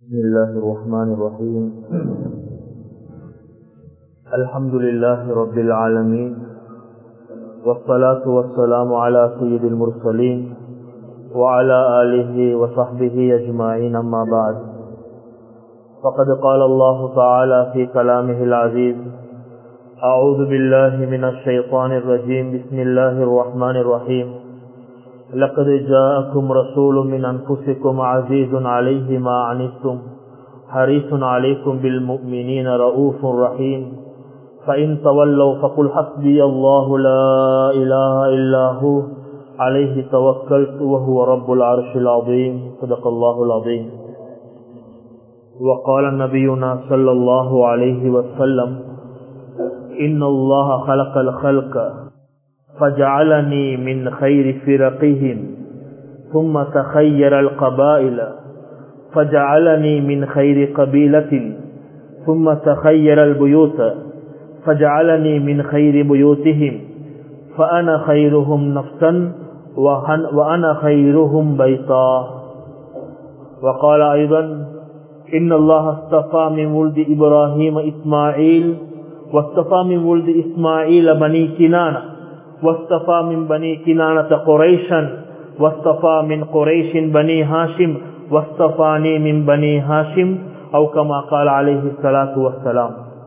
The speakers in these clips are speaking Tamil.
بسم الله الرحمن الرحيم الحمد لله رب العالمين والصلاة والسلام على سيد المرسلين وعلى آله وصحبه أجمعين أما بعد فقد قال الله تعالى في كلامه العزيز أعوذ بالله من الشيطان الرجيم بسم الله الرحمن الرحيم لقد جاءكم رسول من أنفسكم عزيز عليه ما عنتم حريص عليكم بالمؤمنين رؤوف رحيم فإن تولوا فقل حسبي الله لا إله إلا هو عليه توكلت وهو رب العرش العظيم صدق الله العظيم وقال نبينا صلى الله عليه وسلم إن الله خلق الخلق فجعلني من خير فرقهم ثم تخير القبائل فجعلني من خير قبيلة ثم تخير البيوت فجعلني من خير بيوتهم فأنا خيرهم نفسا وأنا خيرهم بيتا وقال أيضا إن الله اصطفى من ولد إبراهيم إسماعيل واصطفى من ولد إسماعيل بني كنانة واصطفى من بني كنانة قريشا واصطفى من قريش بني هاشم واصطفاني من بني هاشم أو كما قال عليه الصلاة والسلام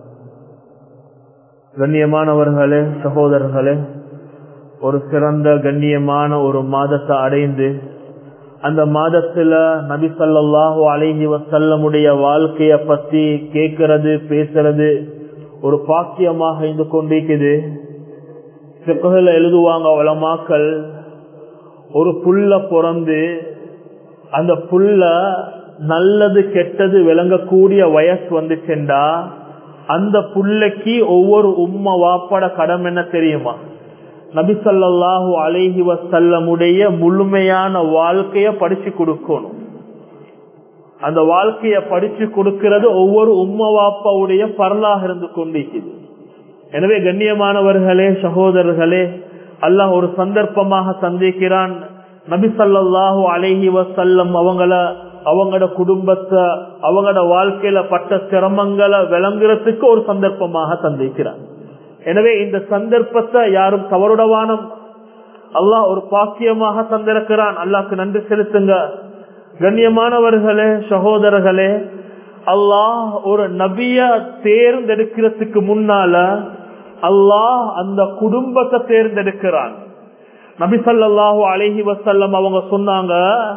கண்ணியமானவர்களே சகோதரர்களே ஒரு சிறந்த கண்ணியமான ஒரு மாதத்தை அடைந்து அந்த மாதத்துல நபி சல்லாஹூ அலைஹி வசல்லமுடைய வாழ்க்கைய பத்தி கேட்கறது பேசுறது ஒரு பாக்கியமாக இருந்து கொண்டிருக்குது சிக்கல எழுதுவாங்க வளமாக்கள் ஒரு புல்ல பிறந்து அந்த புல்ல நல்லது கெட்டது விளங்கக்கூடிய வயசு வந்துச்சுண்டா அந்த புள்ளைக்கு ஒவ்வொரு உம்ம வாப்பட கடம் என்ன தெரியுமா நபிசல்லாஹு அலைஹி வசல்லமுடைய முழுமையான வாழ்க்கைய படிச்சு கொடுக்கணும் அந்த வாழ்க்கைய படிச்சு கொடுக்கிறது ஒவ்வொரு உம்ம வாப்பாவுடைய பரலாக இருந்து கொண்டிருக்குது எனவே கண்ணியமானவர்களே சகோதரர்களே அல்லாஹ் ஒரு சந்தர்ப்பமாக சந்திக்கிறான் நபி சல்லாஹூ அலஹி வசல்லம் அவங்கள அவங்களோட குடும்பத்தை அவங்களோட வாழ்க்கையில பட்ட சிரமங்களை விளங்குறதுக்கு ஒரு சந்தர்ப்பமாக சந்திக்கிறான் எனவே இந்த சந்தர்ப்பத்தை யாரும் தவறுடவானம் அல்லாஹ் ஒரு பாக்கியமாக தந்திருக்கிறான் அல்லாஹ்க்கு நன்றி செலுத்துங்க கண்ணியமானவர்களே சகோதரர்களே அல்லாஹ் ஒரு நபிய தேர்ந்தெடுக்கிறதுக்கு முன்னால அல்லாஹ் அந்த குடும்பத்தை தேர்ந்தெடுக்கிறான் நபி சல்லாஹூ அலஹி வசல்லம் அவங்க சொன்னாங்க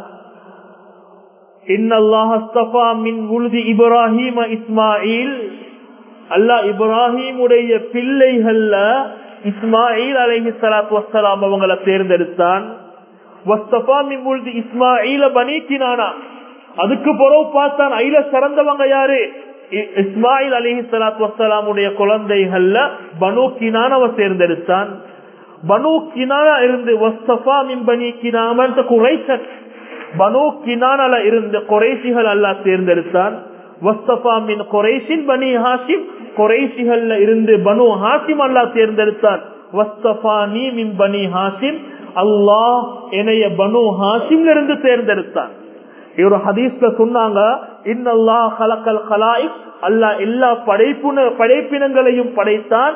இப்ராஹிம் இஸ்மாயில் அல்லாஹ் இப்ராஹிமுடைய பிள்ளைகள்ல இஸ்மாயில் அலஹி சலாத் வசலாம் அவங்களை தேர்ந்தெடுத்தான் இஸ்மாயில பனிக்கினானா அதுக்கு பிறகு பார்த்தான் ஐல சிறந்தவங்க யாரு இஸ்மாயில் அலிஹி சலாத் வசலாமுடைய குழந்தைகள்ல பனு கினானவ தேர்ந்தெடுத்தான் பனு கினானா இருந்து வஸ்தபா மின் பனி கினாமன் குறைசன் பனு கினானல இருந்து குறைசிகள் அல்லா தேர்ந்தெடுத்தான் வஸ்தபா மின் குறைசின் பனி ஹாசிம் குறைசிகள்ல இருந்து பனு ஹாசிம் அல்லா தேர்ந்தெடுத்தான் வஸ்தபா நீ மின் பனி ஹாசிம் அல்லாஹ் என்னைய பனு ஹாசிம்ல இருந்து தேர்ந்தெடுத்தான் இவர் ஹதீஸ்ல சொன்னாங்க இன்னல்லா ஹலக்கல் ஹலாயிக் அல்லா எல்லா படைப்புன படைப்பினங்களையும் படைத்தான்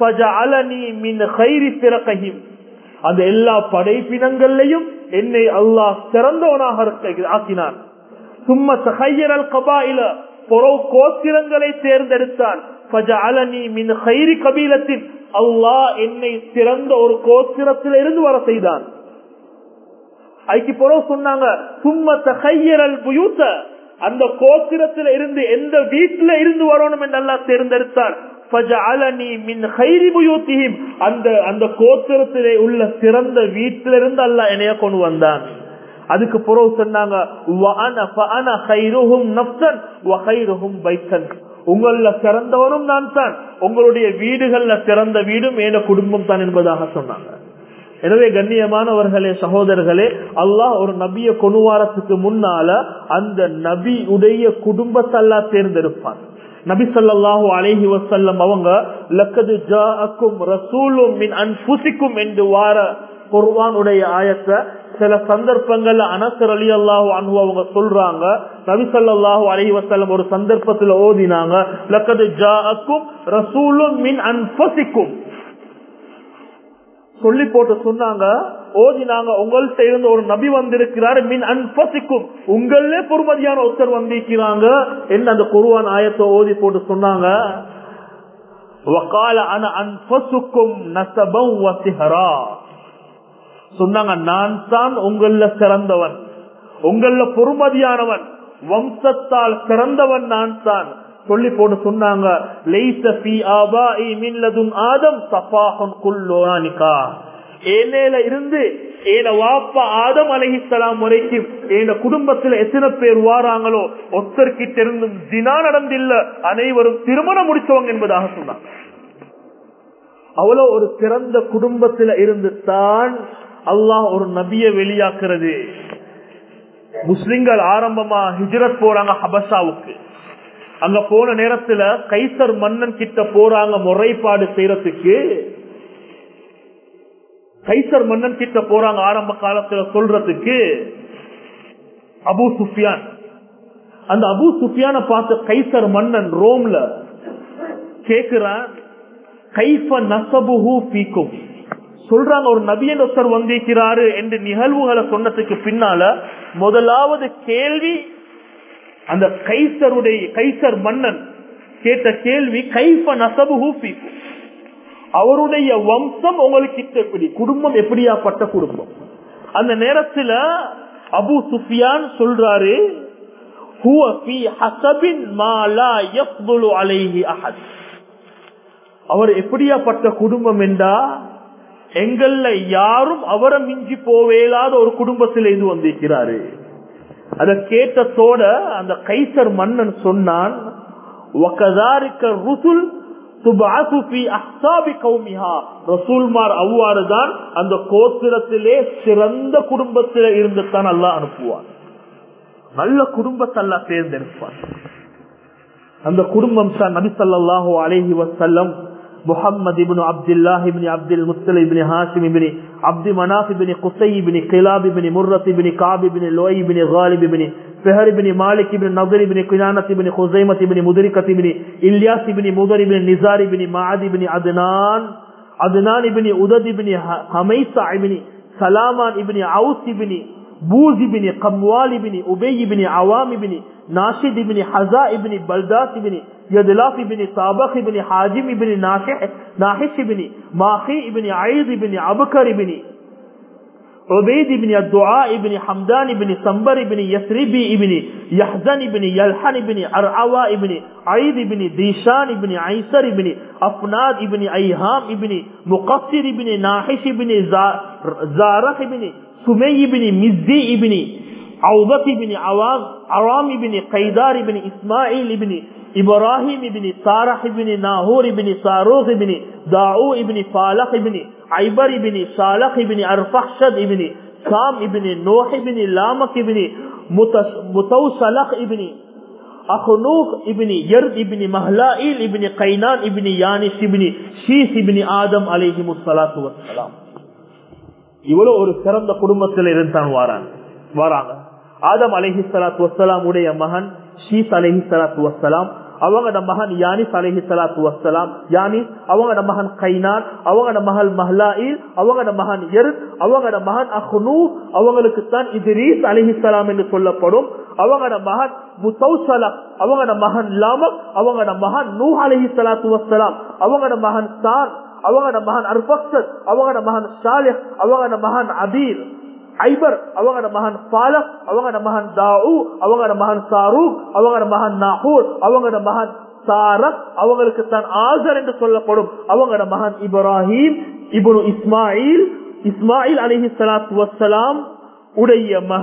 அந்த எல்லா படைப்பினங்களையும் என்னை அல்லாஹ் சிறந்தவனாக ஆக்கினான் சும்மா சகையரல் கபாயில பொறவு கோத்திரங்களை தேர்ந்தெடுத்தான் கபீலத்தின் அல்லாஹ் என்னை சிறந்த ஒரு கோத்திரத்தில் இருந்து வர செய்தான் அதுக்கு பிறகு சொன்னாங்க சும்மத்த கையரல் புயூத்த அந்த கோத்திரத்துல இருந்து எந்த வீட்டுல இருந்து வரணும் என்று அல்லா தேர்ந்தெடுத்தான் அந்த அந்த கோத்திரத்திலே உள்ள சிறந்த வீட்டிலிருந்து அல்ல என்னைய கொண்டு வந்தான் அதுக்கு பிறகு சொன்னாங்க உங்கள சிறந்தவனும் நான் தான் உங்களுடைய வீடுகள்ல சிறந்த வீடும் ஏன குடும்பம் தான் என்பதாக சொன்னாங்க எனவே கண்ணியமானவர்களே சகோதரர்களே அல்லாஹ் ஒரு நபிய கொணுவாரத்துக்கு முன்னால அந்த நபி உடைய குடும்பத்தை அல்லா தேர்ந்தெடுப்பான் நபி சொல்லாஹு அலஹி வசல்லம் அவங்க லக்கது ஜாக்கும் ரசூலும் மின் அன்புசிக்கும் என்று வார குர்வானுடைய ஆயத்தை சில சந்தர்ப்பங்கள்ல அனசர் அலி அல்லாஹு அன்பு அவங்க சொல்றாங்க நபிசல்லாஹு அலி வசல்லம் ஒரு சந்தர்ப்பத்துல ஓதினாங்க லக்கது ஜாக்கும் ரசூலும் மின் அன்பசிக்கும் சொல்லி போட்டு சொன்னாங்க ஓதினாங்க உங்கள்கிட்ட இருந்து ஒரு நபி வந்திருக்கிறார் மின் அன்பசிக்கும் உங்களே பொறுமதியான ஒருத்தர் வந்திருக்கிறாங்க என்ன அந்த குருவான் ஆயத்தை ஓதி போட்டு சொன்னாங்க وقال انا انفسكم نسبا وسهرا சொன்னாங்க நான் தான் உங்கள சிறந்தவன் உங்கள பொறுமதியானவன் வம்சத்தால் சிறந்தவன் நான் தான் சொல்லி போட்டு சொன்னாங்க ஆதம் சபாஹன் குல்லோனிகா ஏனேல இருந்து ஏன வாப்பா ஆதம் அலஹிசலாம் வரைக்கும் என் குடும்பத்துல எத்தனை பேர் வாராங்களோ ஒத்தர்கிட்ட இருந்தும் தினா நடந்தில்ல அனைவரும் திருமணம் முடிச்சவங்க என்பதாக சொன்னாங்க அவ்வளவு ஒரு சிறந்த குடும்பத்துல இருந்து தான் அல்லாஹ் ஒரு நபிய வெளியாக்குறது முஸ்லிம்கள் ஆரம்பமா ஹிஜ்ரத் போறாங்க ஹபஷாவுக்கு அங்க போன நேரத்துல கைசர் மன்னன் கிட்ட போறாங்க முறைப்பாடு செய்யறதுக்கு கைசர் மன்னன் கிட்ட போறாங்க ஆரம்ப காலத்துல சொல்றதுக்கு அபு சுஃபியான் அந்த அபு சுஃபியான பார்த்த கைசர் மன்னன் ரோம்ல கேக்குறான் கைஃப நசபுஹு பீக்கும் சொல்றாங்க ஒரு நபியன் ஒருத்தர் வந்திருக்கிறாரு என்று நிகழ்வுகளை சொன்னதுக்கு பின்னால முதலாவது கேள்வி அந்த கைசருடைய கைசர் மன்னன் கேட்ட கேள்வி கைஃப நசபுஹு பீக்கும் அவருடைய வம்சம் உங்களுக்கு எப்படி குடும்பம் எப்படியாப்பட்ட குடும்பம் அந்த நேரத்துல அபு சுஃபியான் சொல்றாரு அவர் எப்படியாப்பட்ட குடும்பம் என்றா எங்கள்ல யாரும் அவரை மிஞ்சி போவேலாத ஒரு குடும்பத்தில் இது வந்திருக்கிறாரு அத கேட்டத்தோட அந்த கைசர் மன்னன் சொன்னான் ருசுல் அவ்வாறுதான் அந்த கோத்திரத்திலே சிறந்த குடும்பத்தில இருந்து தான் அல்லா அனுப்புவார் நல்ல குடும்பத்தை அல்லா தேர்ந்தெடுப்பார் அந்த குடும்பம் தான் நபி சொல்லாஹு அலேஹி வசல்லம் محمد بن عبد الله بن عبد المطلب بن هاشم بن عبد مناف بن قصي بن قلاب بن مرة بن كعب بن لؤي بن غالب بن فهر بن مالك بن نضر بن كنانة بن خزيمة بن مدركة بن إلياس بن مضر بن نزار بن معد بن عدنان عدنان بن أدد بن هميسع بن سلامان بن عوس بن بوز بن قموال بن أبي بن عوام بن ناشد بن حزاء بن بلدات بن يدلاف بن طابخ بن حاجم بن ناشح ناحش بن ماخي بن عيد بن عبكر بن عبيد بن الدعاء بن حمدان بن سنبر بن يسربي بن يحزن بن يلحن بن عرعواء بن عيد بن ديشان بن عيسر بن أفناد بن أيهام بن مقصر بن ناحش بن زارخ بن سمي بن مزي بن عوضة بن عوام عرام بن قيدار بن إسماعيل بن إبراهيم بن صارح بن ناهور بن صاروخ بن داعو بن فالح بن عبر بن صالح بن أرفحشد بن سام بن نوح بن لامك بن متوسلخ بن أخنوق ابن يرد ابن مهلائل ابن قينان ابن يانش ابن شيس ابن آدم عليهم الصلاة والسلام இவ்வளவு ஒரு சிறந்த குடும்பத்தில் இருந்தான் வாராங்க வராங்க ஆதம் அலஹி சலாத்து வசலாம் உடைய மகன் ஷீஸ் அலஹி சலாத்து வசலாம் அவங்களோட மகன் யானிஸ் அலஹி சலாத்து வசலாம் யானிஸ் அவங்களோட மகன் கைனான் அவங்களோட மகள் மஹ்லாயில் அவங்களோட மகன் எருத் அவங்களோட மகன் அஹ்னூ அவங்களுக்கு தான் இத்ரீஸ் அலஹி சலாம் என்று சொல்லப்படும் அவங்களோட மகன் முத்தௌசலா அவங்களோட மகன் லாமக் அவங்களோட மகன் நூ அலஹி சலாத்து வசலாம் அவங்களோட மகன் சான் அவங்களோட மகன் அர்பக்சத் அவங்களோட மகன் ஷாலிஹ் அவங்களோட மகன் அபீர் ஐபர் அவங்களோட மகன் பாலக் அவங்களோட மகன் தாவு அவங்களோட மகன் சாரூக் அவங்களோட மகன் நாகூர் அவங்களோட மகன் சாரக் அவங்களுக்கு தான் ஆசர் என்று சொல்லப்படும் அவங்களோட மகன் இப்ராஹிம் இபுனு இஸ்மாயில் இஸ்மாயில் அலிஹி சலாத்து வசலாம் உடைய மகன்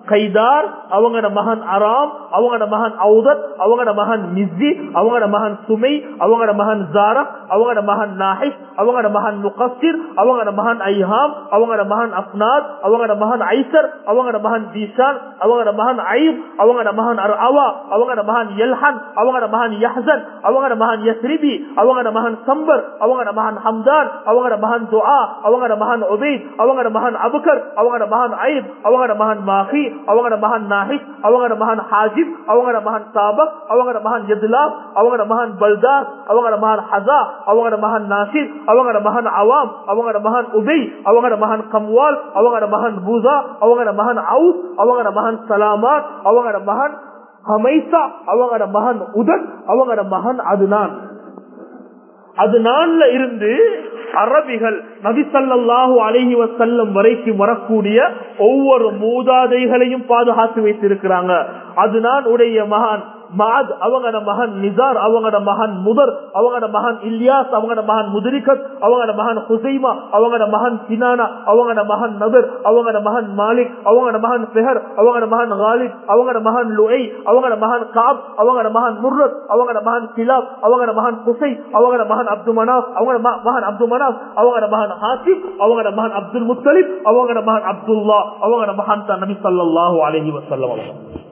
கைதார் அவங்களோட மகன் அராம் அவங்களோட மகன் அவுதத் அவங்களோட மகன் மிஸ்ஸி அவங்களோட மகன் சுமை அவங்களோட மகன் ஜாரா அவங்களோட மகன் நாஹிஸ் அவங்களோட மகன் முகசிர் அவங்களோட மகன் ஐஹாம் அவங்களோட மகன் அப்னாத் அவங்களோட மகன் ஐசர் அவங்களோட மகன் தீஷான் அவங்களோட மகன் ஐப் அவங்களோட மகன் அவா அவங்களோட மகன் எல்ஹன் அவங்களோட மகன் யஹசன் அவங்களோட மகன் யஸ்ரிபி அவங்களோட மகன் சம்பர் அவங்களோட மகன் ஹம்தான் அவங்களோட மகன் துஆ அவங்களோட மகன் உபைத் அவங்களோட மகன் அபுகர் அவங்களோட மகன் ஐப் அவங்களோட மகன் மாஹி அவங்களோட மகன் நாஹிஸ் அவங்களோட மகன் ஹாஜிப் அவங்களோட மகன் சாபக் அவங்களோட மகன் எதுலாப் அவங்களோட மகன் பல்தாஸ் அவங்களோட மகன் ஹசா அவங்களோட மகன் நாசிர் அவங்களோட மகன் அவாம் அவங்களோட மகன் உபை அவங்களோட மகன் கம்வால் அவங்களோட மகன் பூசா அவங்களோட மகன் அவுஸ் அவங்களோட மகன் சலாமாத் அவங்களோட மகன் ஹமைசா அவங்களோட மகன் உதன் அவங்களோட மகன் அதுனான் அது நான்ல இருந்து அரபிகள் நபிசல்லாஹு அலஹி வசல்லம் வரைக்கும் வரக்கூடிய ஒவ்வொரு மூதாதைகளையும் பாதுகாத்து வைத்திருக்கிறாங்க அது நான் உடைய மகான் மாத் அவங்களோட மகன் நிசார் அவங்களோட மகன் முதர் அவங்களோட மகன் இல்யாஸ் அவங்களோட மகன் முதிரிகத் அவங்களோட மகன் ஹுசைமா அவங்களோட மகன் சினானா அவங்களோட மகன் நபர் அவங்களோட மகன் மாலிக் அவங்களோட மகன் பெஹர் அவங்களோட மகன் காலித் அவங்களோட மகன் லுஐ அவங்களோட மகன் காப் அவங்களோட மகன் முர்ரத் அவங்களோட மகன் கிலாப் அவங்களோட மகன் குசை அவங்களோட மகன் அப்துல் மனாப் அவங்களோட மகன் அப்துல் மனாப் அவங்களோட மகன் ஹாசிப் அவங்களோட மகன் அப்துல் முத்தலிப் அவங்களோட மகன் அப்துல்லா அவங்களோட மகன் தான் நபி சல்லாஹூ அலஹி வசல்லம் அவங்க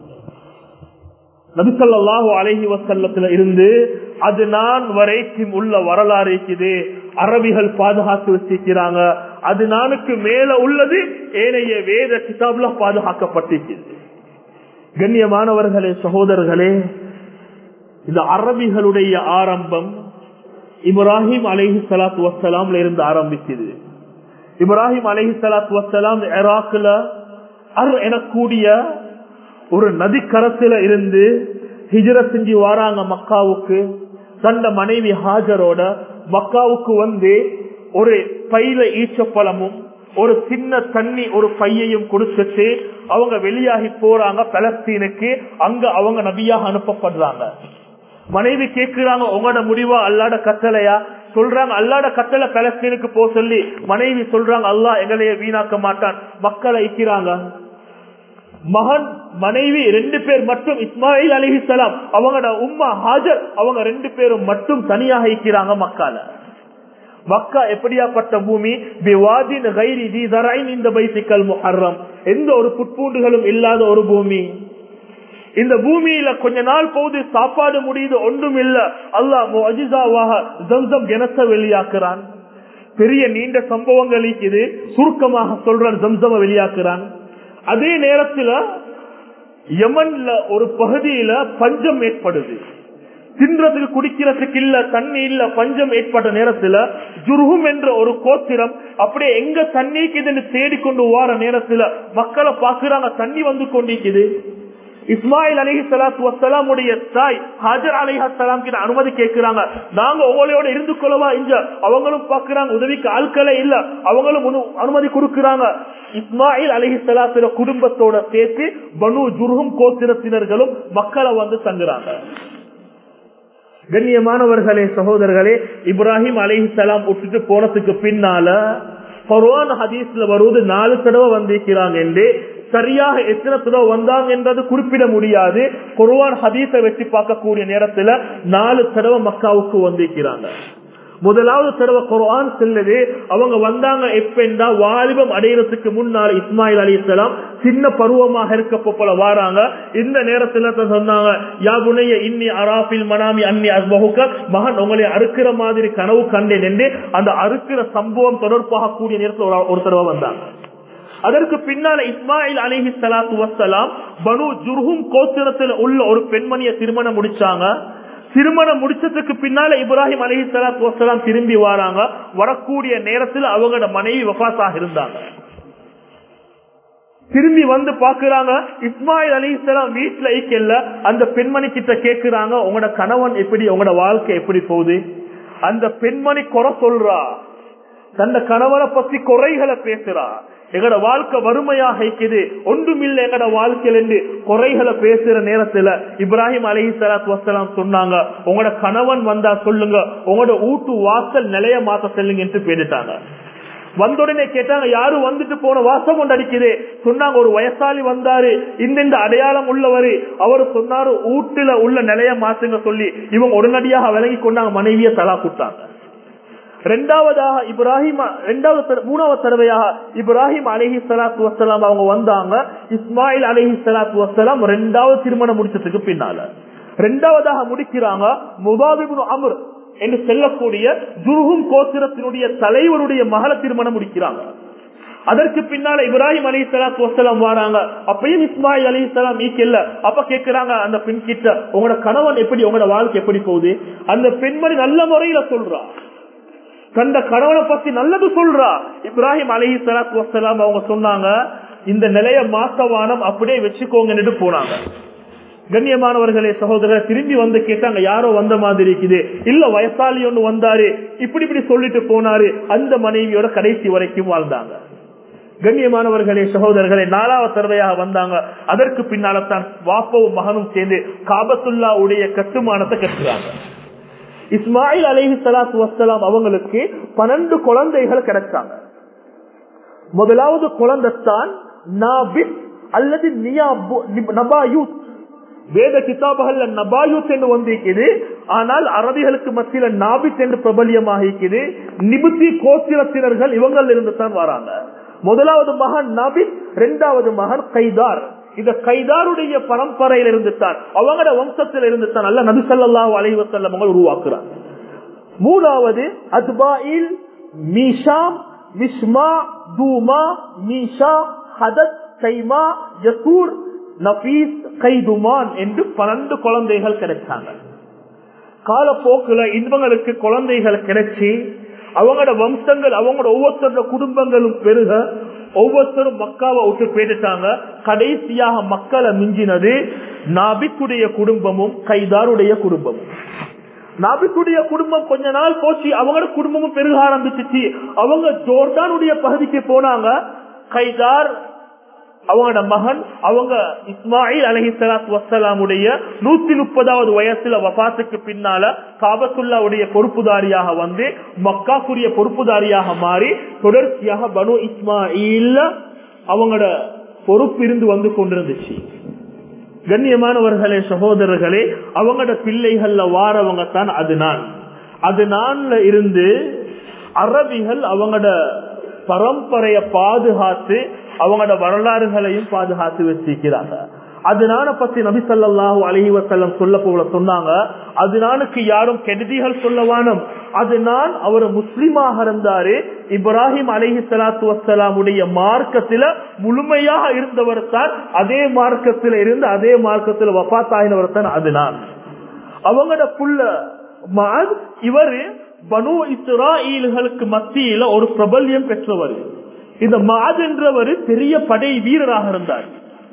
நபிசல்லாஹு அலஹி வசல்லத்துல இருந்து அது நான் வரைக்கும் உள்ள வரலாறு இருக்குது அரபிகள் பாதுகாத்து வச்சிருக்கிறாங்க அது நானுக்கு மேல உள்ளது ஏனைய வேத கிதாப்ல பாதுகாக்கப்பட்டிருக்கிறது கண்ணியமானவர்களே சகோதரர்களே இந்த அரபிகளுடைய ஆரம்பம் இப்ராஹிம் அலஹி சலாத் வசலாம்ல இருந்து ஆரம்பிச்சது இப்ராஹிம் அலஹி சலாத் வசலாம் ஈராக்ல அர் எனக்கூடிய ஒரு நதிக்கரத்துல இருந்து ஹிஜர செஞ்சு வாராங்க மக்காவுக்கு தந்த மனைவி ஹாஜரோட மக்காவுக்கு வந்து ஒரு பையில ஈச்சப்பழமும் ஒரு சின்ன தண்ணி ஒரு பையையும் கொடுத்துட்டு அவங்க வெளியாகி போறாங்க பலஸ்தீனுக்கு அங்க அவங்க நபியாக அனுப்பப்படுறாங்க மனைவி கேட்கிறாங்க உங்களோட முடிவா அல்லாட கட்டளையா சொல்றாங்க அல்லாட கட்டளை பலஸ்தீனுக்கு போ சொல்லி மனைவி சொல்றாங்க அல்லாஹ் எங்களைய வீணாக்க மாட்டான் மக்களை ஐக்கிறாங்க மகன் மனைவி ரெண்டு பேர் மட்டும் இஸ்மாயில் அலிஹிசலாம் அவங்களோட உம்மா ஹாஜர் அவங்க ரெண்டு பேரும் மட்டும் தனியாக இருக்கிறாங்க மக்கால மக்கா எப்படியாப்பட்ட பூமி பிவாதின் கைரி தீதராயின் இந்த பைசிக்கல் முஹர்ரம் எந்த ஒரு புட்பூண்டுகளும் இல்லாத ஒரு பூமி இந்த பூமியில கொஞ்ச நாள் போது சாப்பாடு முடியுது ஒன்றும் இல்ல அல்லாஹ் அஜிசாவாக ஜம்சம் கிணத்த வெளியாக்குறான் பெரிய நீண்ட சம்பவங்கள் இது சுருக்கமாக சொல்றான் ஜம்சம வெளியாக்குறான் அதே நேரத்துல யமன்ல ஒரு பகுதியில பஞ்சம் ஏற்படுது தின்றதுக்கு குடிக்கிறதுக்கு இல்ல தண்ணி இல்ல பஞ்சம் ஏற்பட்ட நேரத்துல ஜுர்ஹும் என்ற ஒரு கோத்திரம் அப்படியே எங்க தண்ணிக்கு இதுன்னு தேடிக்கொண்டு வார நேரத்துல மக்களை பாக்குறாங்க தண்ணி வந்து கொண்டிருக்குது இஸ்மாயில் அலஹி சலாத்து வசலாமுடைய தாய் ஹாஜர் அலிஹலாம் கிட்ட அனுமதி கேட்கிறாங்க நாங்க உங்களோட இருந்து கொள்ளவா இங்க அவங்களும் பாக்குறாங்க உதவிக்கு ஆட்களே இல்ல அவங்களும் அனுமதி கொடுக்கிறாங்க இஸ்மாயில் அலஹி சலாத்துல குடும்பத்தோட சேர்த்து பனு ஜுர்ஹும் கோத்திரத்தினர்களும் மக்களை வந்து தங்குறாங்க கண்ணியமானவர்களே சகோதரர்களே இப்ராஹிம் அலஹி சலாம் விட்டுட்டு போனதுக்கு பின்னால பருவான் ஹதீஸ்ல வருவது நாலு தடவை வந்திருக்கிறாங்க என்று சரியாக எத்தனை தடவை வந்தாங்க என்றது குறிப்பிட முடியாது குர்வான் ஹதீஸை வச்சு பார்க்கக்கூடிய நேரத்துல நாலு தடவை மக்காவுக்கு வந்திருக்கிறாங்க முதலாவது தடவை குர்ஆன் செல்லுது அவங்க வந்தாங்க எப்பெண்டா வாலிபம் அடையிறதுக்கு முன்னால் இஸ்மாயில் அலி இஸ்லாம் சின்ன பருவமாக இருக்க போல வாராங்க இந்த நேரத்துல சொன்னாங்க யா புனைய இன்னி அராபில் மனாமி அன்னி அஸ்பகுக்க மகன் உங்களை அறுக்கிற மாதிரி கனவு கண்டேன் என்று அந்த அறுக்கிற சம்பவம் தொடர்பாக கூடிய நேரத்தில் ஒரு தடவை வந்தாங்க அதற்கு பின்னால இஸ்மாயில் அலிஹி சலாத்து வசலாம் பனு ஜுர்ஹும் கோத்திரத்தில் உள்ள ஒரு பெண்மணியை திருமணம் முடிச்சாங்க திருமணம் முடிச்சதுக்கு பின்னால இப்ராஹிம் அலஹி சலாத்து வசலாம் திரும்பி வராங்க வரக்கூடிய நேரத்தில் அவங்களோட மனைவி வபாசாக இருந்தாங்க திரும்பி வந்து பாக்குறாங்க இஸ்மாயில் அலி இஸ்லாம் வீட்டுல ஐக்கல்ல அந்த பெண்மணி கிட்ட கேக்குறாங்க உங்களோட கணவன் எப்படி உங்களோட வாழ்க்கை எப்படி போகுது அந்த பெண்மணி குறை சொல்றா தந்த கணவனை பத்தி குறைகளை பேசுறா எங்கட வாழ்க்கை வறுமையாக இருக்குது ஒன்றுமில்லை எங்கட வாழ்க்கையில் என்று குறைகளை பேசுற நேரத்துல இப்ராஹிம் அலஹி சலாத் வசலாம் சொன்னாங்க உங்களோட கணவன் வந்தா சொல்லுங்க உங்களோட ஊட்டு வாசல் நிலைய மாத்த செல்லுங்க என்று பேடிட்டாங்க வந்த உடனே கேட்டாங்க யாரும் வந்துட்டு போன வாசம் கொண்டு அடிக்குது சொன்னாங்க ஒரு வயசாளி வந்தாரு இந்த இந்த அடையாளம் உள்ளவரு அவர் சொன்னாரு ஊட்டுல உள்ள நிலைய மாத்துங்க சொல்லி இவங்க உடனடியாக விலகி கொண்டாங்க மனைவிய தலா கொடுத்தாங்க ரெண்டாவதாக இப்ராஹிம் ரெண்டாவது மூணாவது தடவையாக இப்ராஹிம் அலஹி சலாத்து வசலாம் அவங்க வந்தாங்க இஸ்மாயில் அலஹி சலாத்து வசலாம் ரெண்டாவது திருமணம் முடிச்சதுக்கு பின்னால ரெண்டாவதாக முடிக்கிறாங்க முபாபிபுன் அமர் என்று செல்லக்கூடிய ஜுருகும் கோத்திரத்தினுடைய தலைவருடைய மகள திருமணம் முடிக்கிறாங்க அதற்கு பின்னால இப்ராஹிம் அலி சலாத்து வசலாம் வராங்க அப்பயும் இஸ்மாயில் அலி சலாம் ஈக்கல்ல அப்ப கேட்கிறாங்க அந்த பெண் கிட்ட உங்களோட கணவன் எப்படி உங்களோட வாழ்க்கை எப்படி போகுது அந்த பெண்மணி நல்ல முறையில சொல்றா கண்ட கணவனை பத்தி நல்லது சொல்றா இப்ராஹிம் அலஹி சலாத்து வசலாம் அவங்க சொன்னாங்க இந்த நிலைய மாசவானம் அப்படியே வச்சுக்கோங்கன்னு போனாங்க கண்ணியமானவர்களே சகோதரர் திரும்பி வந்து கேட்டாங்க யாரோ வந்த மாதிரி இருக்குது இல்ல வயசாளி ஒண்ணு வந்தாரு இப்படி இப்படி சொல்லிட்டு போனாரு அந்த மனைவியோட கடைசி வரைக்கும் வாழ்ந்தாங்க கண்ணியமானவர்களே சகோதரர்களே நாலாவது தடவையாக வந்தாங்க அதற்கு பின்னால தான் வாப்பவும் மகனும் சேர்ந்து காபத்துல்லா உடைய கட்டுமானத்தை கட்டுறாங்க இஸ்மாயில் அலஹி சலாத்து வசலாம் அவங்களுக்கு பன்னெண்டு குழந்தைகள் கிடைச்சாங்க முதலாவது குழந்தைத்தான் நாபித் அல்லது நபாயூத் வேத கிதாபுகள்ல நபாயூத் என்று வந்திருக்குது ஆனால் அரபிகளுக்கு மத்தியில நாபித் என்று பிரபலியமாக இருக்குது நிபுத்தி கோத்திரத்தினர்கள் இவங்கள் இருந்து தான் வராங்க முதலாவது மகன் நாபித் இரண்டாவது மகன் கைதார் இந்த கைதாருடைய பரம்பரையில இருந்து தான் அவங்களோட வம்சத்தில் இருந்து தான் அல்ல நபி சல்லாஹூ அலைவசல்லம் அவங்க உருவாக்குறாங்க மூணாவது அத்பாயில் மீஷா மிஸ்மா தூமா மீஷா ஹதத் கைமா யசூர் நபீஸ் கைதுமான் என்று பன்னெண்டு குழந்தைகள் கிடைச்சாங்க காலப்போக்குல இவங்களுக்கு குழந்தைகள் கிடைச்சி அவங்களோட வம்சங்கள் அவங்களோட ஒவ்வொருத்தரோட குடும்பங்களும் பெருக ஒவ்வொருத்தரும் மக்காவை விட்டு போயிட்டாங்க கடைசியாக மக்களை மிஞ்சினது நாபிக்குடைய குடும்பமும் கைதாருடைய குடும்பமும் நாபிக்குடைய குடும்பம் கொஞ்ச நாள் போச்சு அவங்களோட குடும்பமும் பெருக ஆரம்பிச்சிச்சு அவங்க ஜோர்டானுடைய பகுதிக்கு போனாங்க கைதார் அவங்களோட மகன் அவங்க இஸ்மாயில் அலஹி சலாத் வசலாமுடைய நூத்தி முப்பதாவது வயசுல வபாத்துக்கு பின்னால காபத்துல்லாவுடைய பொறுப்புதாரியாக வந்து மக்காக்குரிய பொறுப்புதாரியாக மாறி தொடர்ச்சியாக பனு இஸ்மாயில் அவங்களோட பொறுப்பு இருந்து வந்து கொண்டிருந்துச்சு கண்ணியமானவர்களே சகோதரர்களே அவங்களோட பிள்ளைகள்ல வாரவங்க தான் அது நான் அது நான்ல இருந்து அரபிகள் அவங்களோட பரம்பரைய பாதுகாத்து அவங்களோட வரலாறுகளையும் பாதுகாத்து வச்சிருக்கிறாங்க அதனால பத்தி நபி சொல்லாஹு அலஹி வசல்லம் சொல்ல போல சொன்னாங்க அதனாலுக்கு யாரும் கெடுதிகள் சொல்ல வானம் அது நான் அவர் முஸ்லிமாக இருந்தாரு இப்ராஹிம் அலஹி சலாத்து வசலாமுடைய மார்க்கத்துல முழுமையாக இருந்தவர் தான் அதே மார்க்கத்துல இருந்து அதே மார்க்கத்துல வபாத்தாயினவர் தான் அது நான் அவங்களோட புள்ள இவரு பனு இஸ்ராஈல்களுக்கு மத்தியில ஒரு பிரபல்யம் பெற்றவர் இந்த மாத் என்றவர் பெரிய படை வீரராக இருந்தார்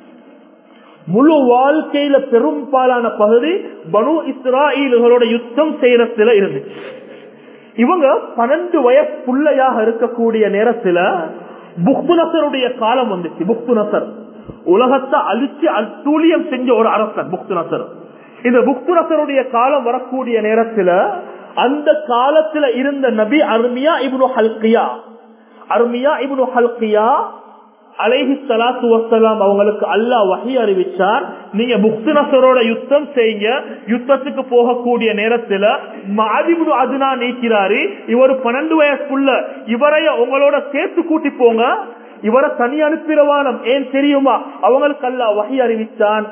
முழு வாழ்க்கையில பெரும்பாலான பகுதி பனு இஸ்ராயில்களோட யுத்தம் செய்யறதுல இருந்துச்சு இவங்க பன்னெண்டு வயசு புள்ளையாக இருக்கக்கூடிய நேரத்துல புக்துனசருடைய காலம் வந்துச்சு புக்துனசர் உலகத்தை அழிச்சு அத்தூழியம் செஞ்ச ஒரு அரசன் புக்துனசர் இந்த புக்துனசருடைய காலம் வரக்கூடிய நேரத்துல அந்த காலத்துல இருந்த நபி அருமியா இப்னு ஹல்கியா அருமியா இப்னு ஹல்கியா அலைஹி சலாத்து வசலாம் அவங்களுக்கு அல்லாஹ் வகை அறிவிச்சார் நீங்க முக்தினசரோட யுத்தம் செய்யுங்க யுத்தத்துக்கு போகக்கூடிய நேரத்துல மாதிபுடு அதுனா நீக்கிறாரு இவர் பன்னெண்டு வயசுக்குள்ள இவரைய உங்களோட சேர்த்து கூட்டி போங்க இவரை தனி அனுப்பிடவானம் ஏன் தெரியுமா அவங்களுக்கு அல்லாஹ் வகை அறிவிச்சான்